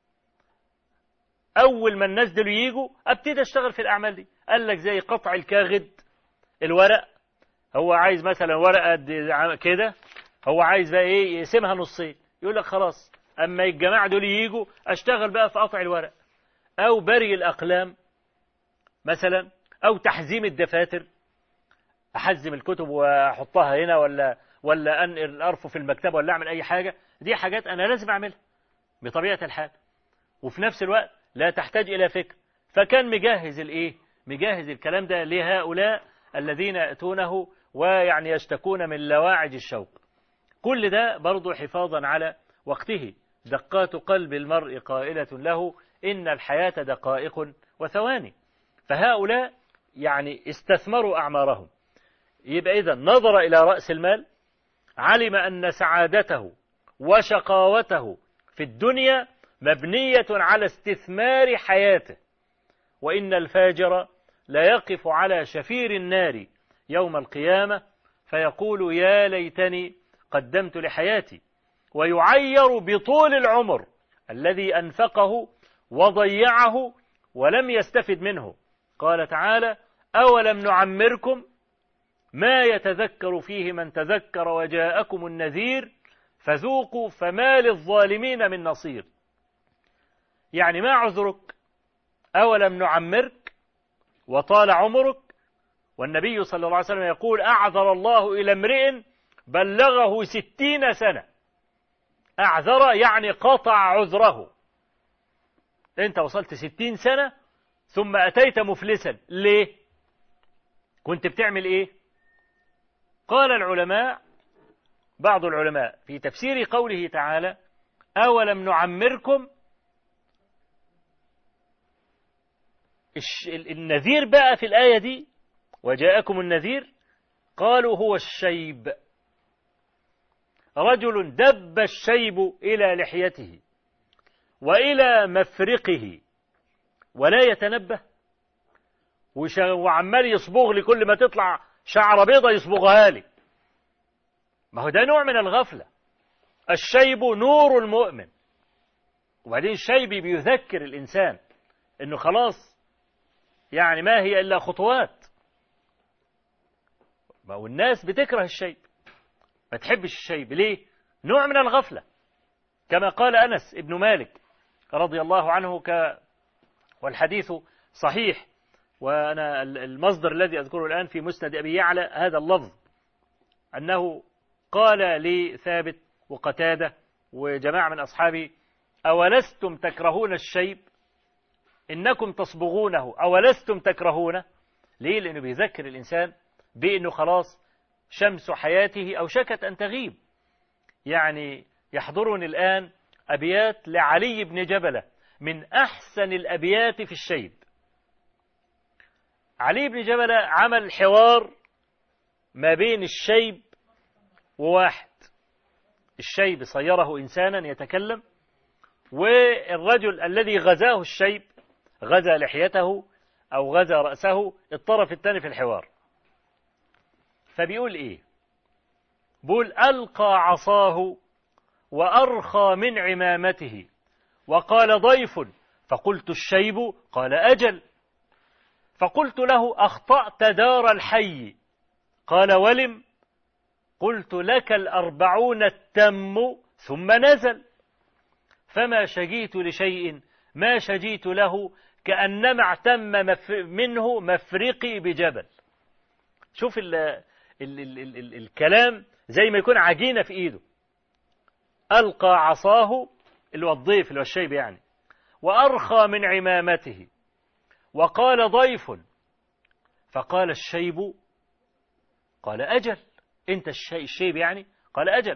Speaker 1: أول ما الناس دول يجوا أبتدي أشتغل في الأعمال دي قال لك زي قطع الكاغد الورق هو عايز مثلا ورقة كده هو عايز بقى ايه يقسمها نصين يقول لك خلاص اما الجماعة دول يجوا اشتغل بقى في قطع الورق او بري الاقلام مثلا او تحزيم الدفاتر احزم الكتب واحطها هنا ولا ولا انقل ارفه في المكتبه ولا اعمل اي حاجه دي حاجات انا لازم اعملها بطبيعه الحال وفي نفس الوقت لا تحتاج الى فكر فكان مجهز الايه مجهز الكلام ده لهؤلاء الذين يأتونه ويعني يشتكون من لواعج الشوق كل ده برضو حفاظا على وقته دقات قلب المرء قائلة له إن الحياة دقائق وثواني فهؤلاء يعني استثمروا أعمارهم يبقى إذا نظر إلى رأس المال علم أن سعادته وشقاوته في الدنيا مبنية على استثمار حياته وإن الفاجر لا يقف على شفير النار يوم القيامة فيقول يا ليتني قدمت لحياتي ويعير بطول العمر الذي أنفقه وضيعه ولم يستفد منه قال تعالى أولم نعمركم ما يتذكر فيه من تذكر وجاءكم النذير فذوقوا فما للظالمين من نصير يعني ما عذرك أولم نعمرك وطال عمرك والنبي صلى الله عليه وسلم يقول أعذر الله إلى امرئ بلغه ستين سنة أعذر يعني قطع عذره أنت وصلت ستين سنة ثم أتيت مفلسا ليه كنت بتعمل إيه قال العلماء بعض العلماء في تفسير قوله تعالى أولم نعمركم النذير بقى في الآية دي وجاءكم النذير قالوا هو الشيب رجل دب الشيب إلى لحيته وإلى مفرقه ولا يتنبه وعمال يصبغ لي كل ما تطلع شعر بيضة يصبغها لي ما هو ده نوع من الغفلة الشيب نور المؤمن وبعدين الشيب بيذكر الإنسان إنه خلاص يعني ما هي إلا خطوات ما هو الناس بتكره الشيب ما تحبش الشيب ليه نوع من الغفلة كما قال أنس ابن مالك رضي الله عنه ك والحديث صحيح وأنا المصدر الذي أذكره الآن في مسند أبي يعلى هذا اللفظ أنه قال لثابت وقتادة وجماعة من أصحابه أولستم تكرهون الشيب إنكم تصبغونه أولستم تكرهونه ليه لأنه بيذكر الإنسان بأنه خلاص شمس حياته أو شكت أن تغيب يعني يحضرني الآن أبيات لعلي بن جبلة من أحسن الأبيات في الشيب علي بن جبلة عمل حوار ما بين الشيب وواحد الشيب صيره إنسانا يتكلم والرجل الذي غزاه الشيب غزا لحيته أو غزا رأسه الطرف الثاني في الحوار فبيقول إيه بيقول ألقى عصاه وأرخى من عمامته وقال ضيف فقلت الشيب قال أجل فقلت له أخطأت دار الحي قال ولم قلت لك الأربعون التم ثم نزل فما شجيت لشيء ما شجيت له كأنما اعتم منه مفرقي بجبل شوف ال ال ال ال ال الكلام زي ما يكون عجينة في إيده ألقى عصاه اللي هو الضيف اللي هو الشيب يعني وأرخى من عمامته وقال ضيف فقال الشيب قال أجل أنت الشيب يعني قال أجل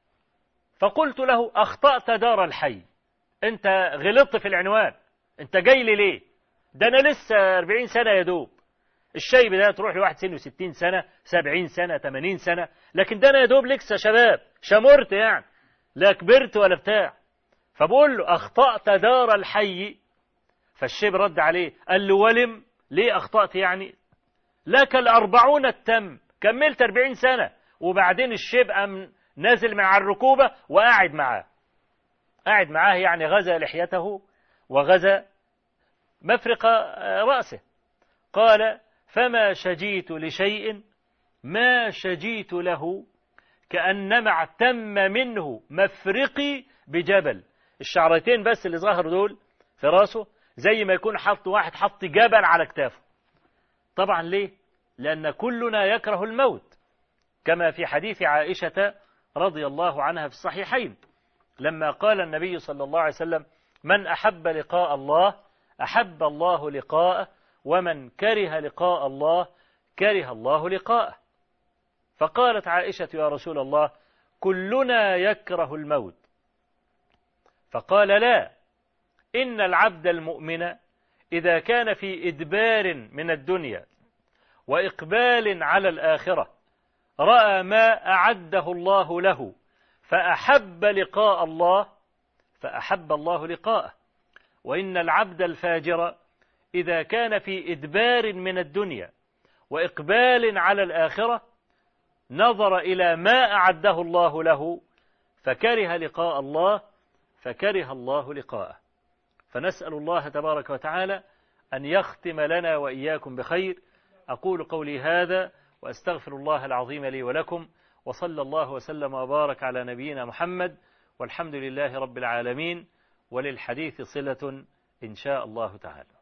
Speaker 1: فقلت له أخطأت دار الحي أنت غلطت في العنوان أنت جاي لي ليه ده أنا لسه 40 سنة يا دوب الشيب ده تروح لواحد سنه 60 سنة 70 سنة 80 سنة لكن ده أنا يا دوب لسه شباب شمرت يعني لا كبرت ولا بتاع فبقول له أخطأت دار الحي فالشيب رد عليه قال له ولم ليه أخطأت يعني لك الأربعون التم كملت أربعين سنة وبعدين الشيب أم نازل مع الركوبة وقاعد معاه قاعد معاه يعني غزا لحيته وغزا مفرق رأسه قال فما شجيت لشيء ما شجيت له كأنما اعتم منه مفرقي بجبل الشعرتين بس اللي ظهروا دول في راسه زي ما يكون حط واحد حط جبل على كتافه طبعا ليه لأن كلنا يكره الموت كما في حديث عائشة رضي الله عنها في الصحيحين لما قال النبي صلى الله عليه وسلم من أحب لقاء الله أحب الله لقاءه ومن كره لقاء الله كره الله لقاءه فقالت عائشة يا رسول الله كلنا يكره الموت فقال لا إن العبد المؤمن إذا كان في إدبار من الدنيا وإقبال على الآخرة رأى ما أعده الله له فأحب لقاء الله فأحب الله لقاءه وإن العبد الفاجر إذا كان في إدبار من الدنيا وإقبال على الآخرة نظر إلى ما أعده الله له فكره لقاء الله فكره الله لقاءه فنسأل الله تبارك وتعالى أن يختم لنا وإياكم بخير أقول قولي هذا وأستغفر الله العظيم لي ولكم وصلى الله وسلم وبارك على نبينا محمد والحمد لله رب العالمين وللحديث صلة إن شاء الله تعالى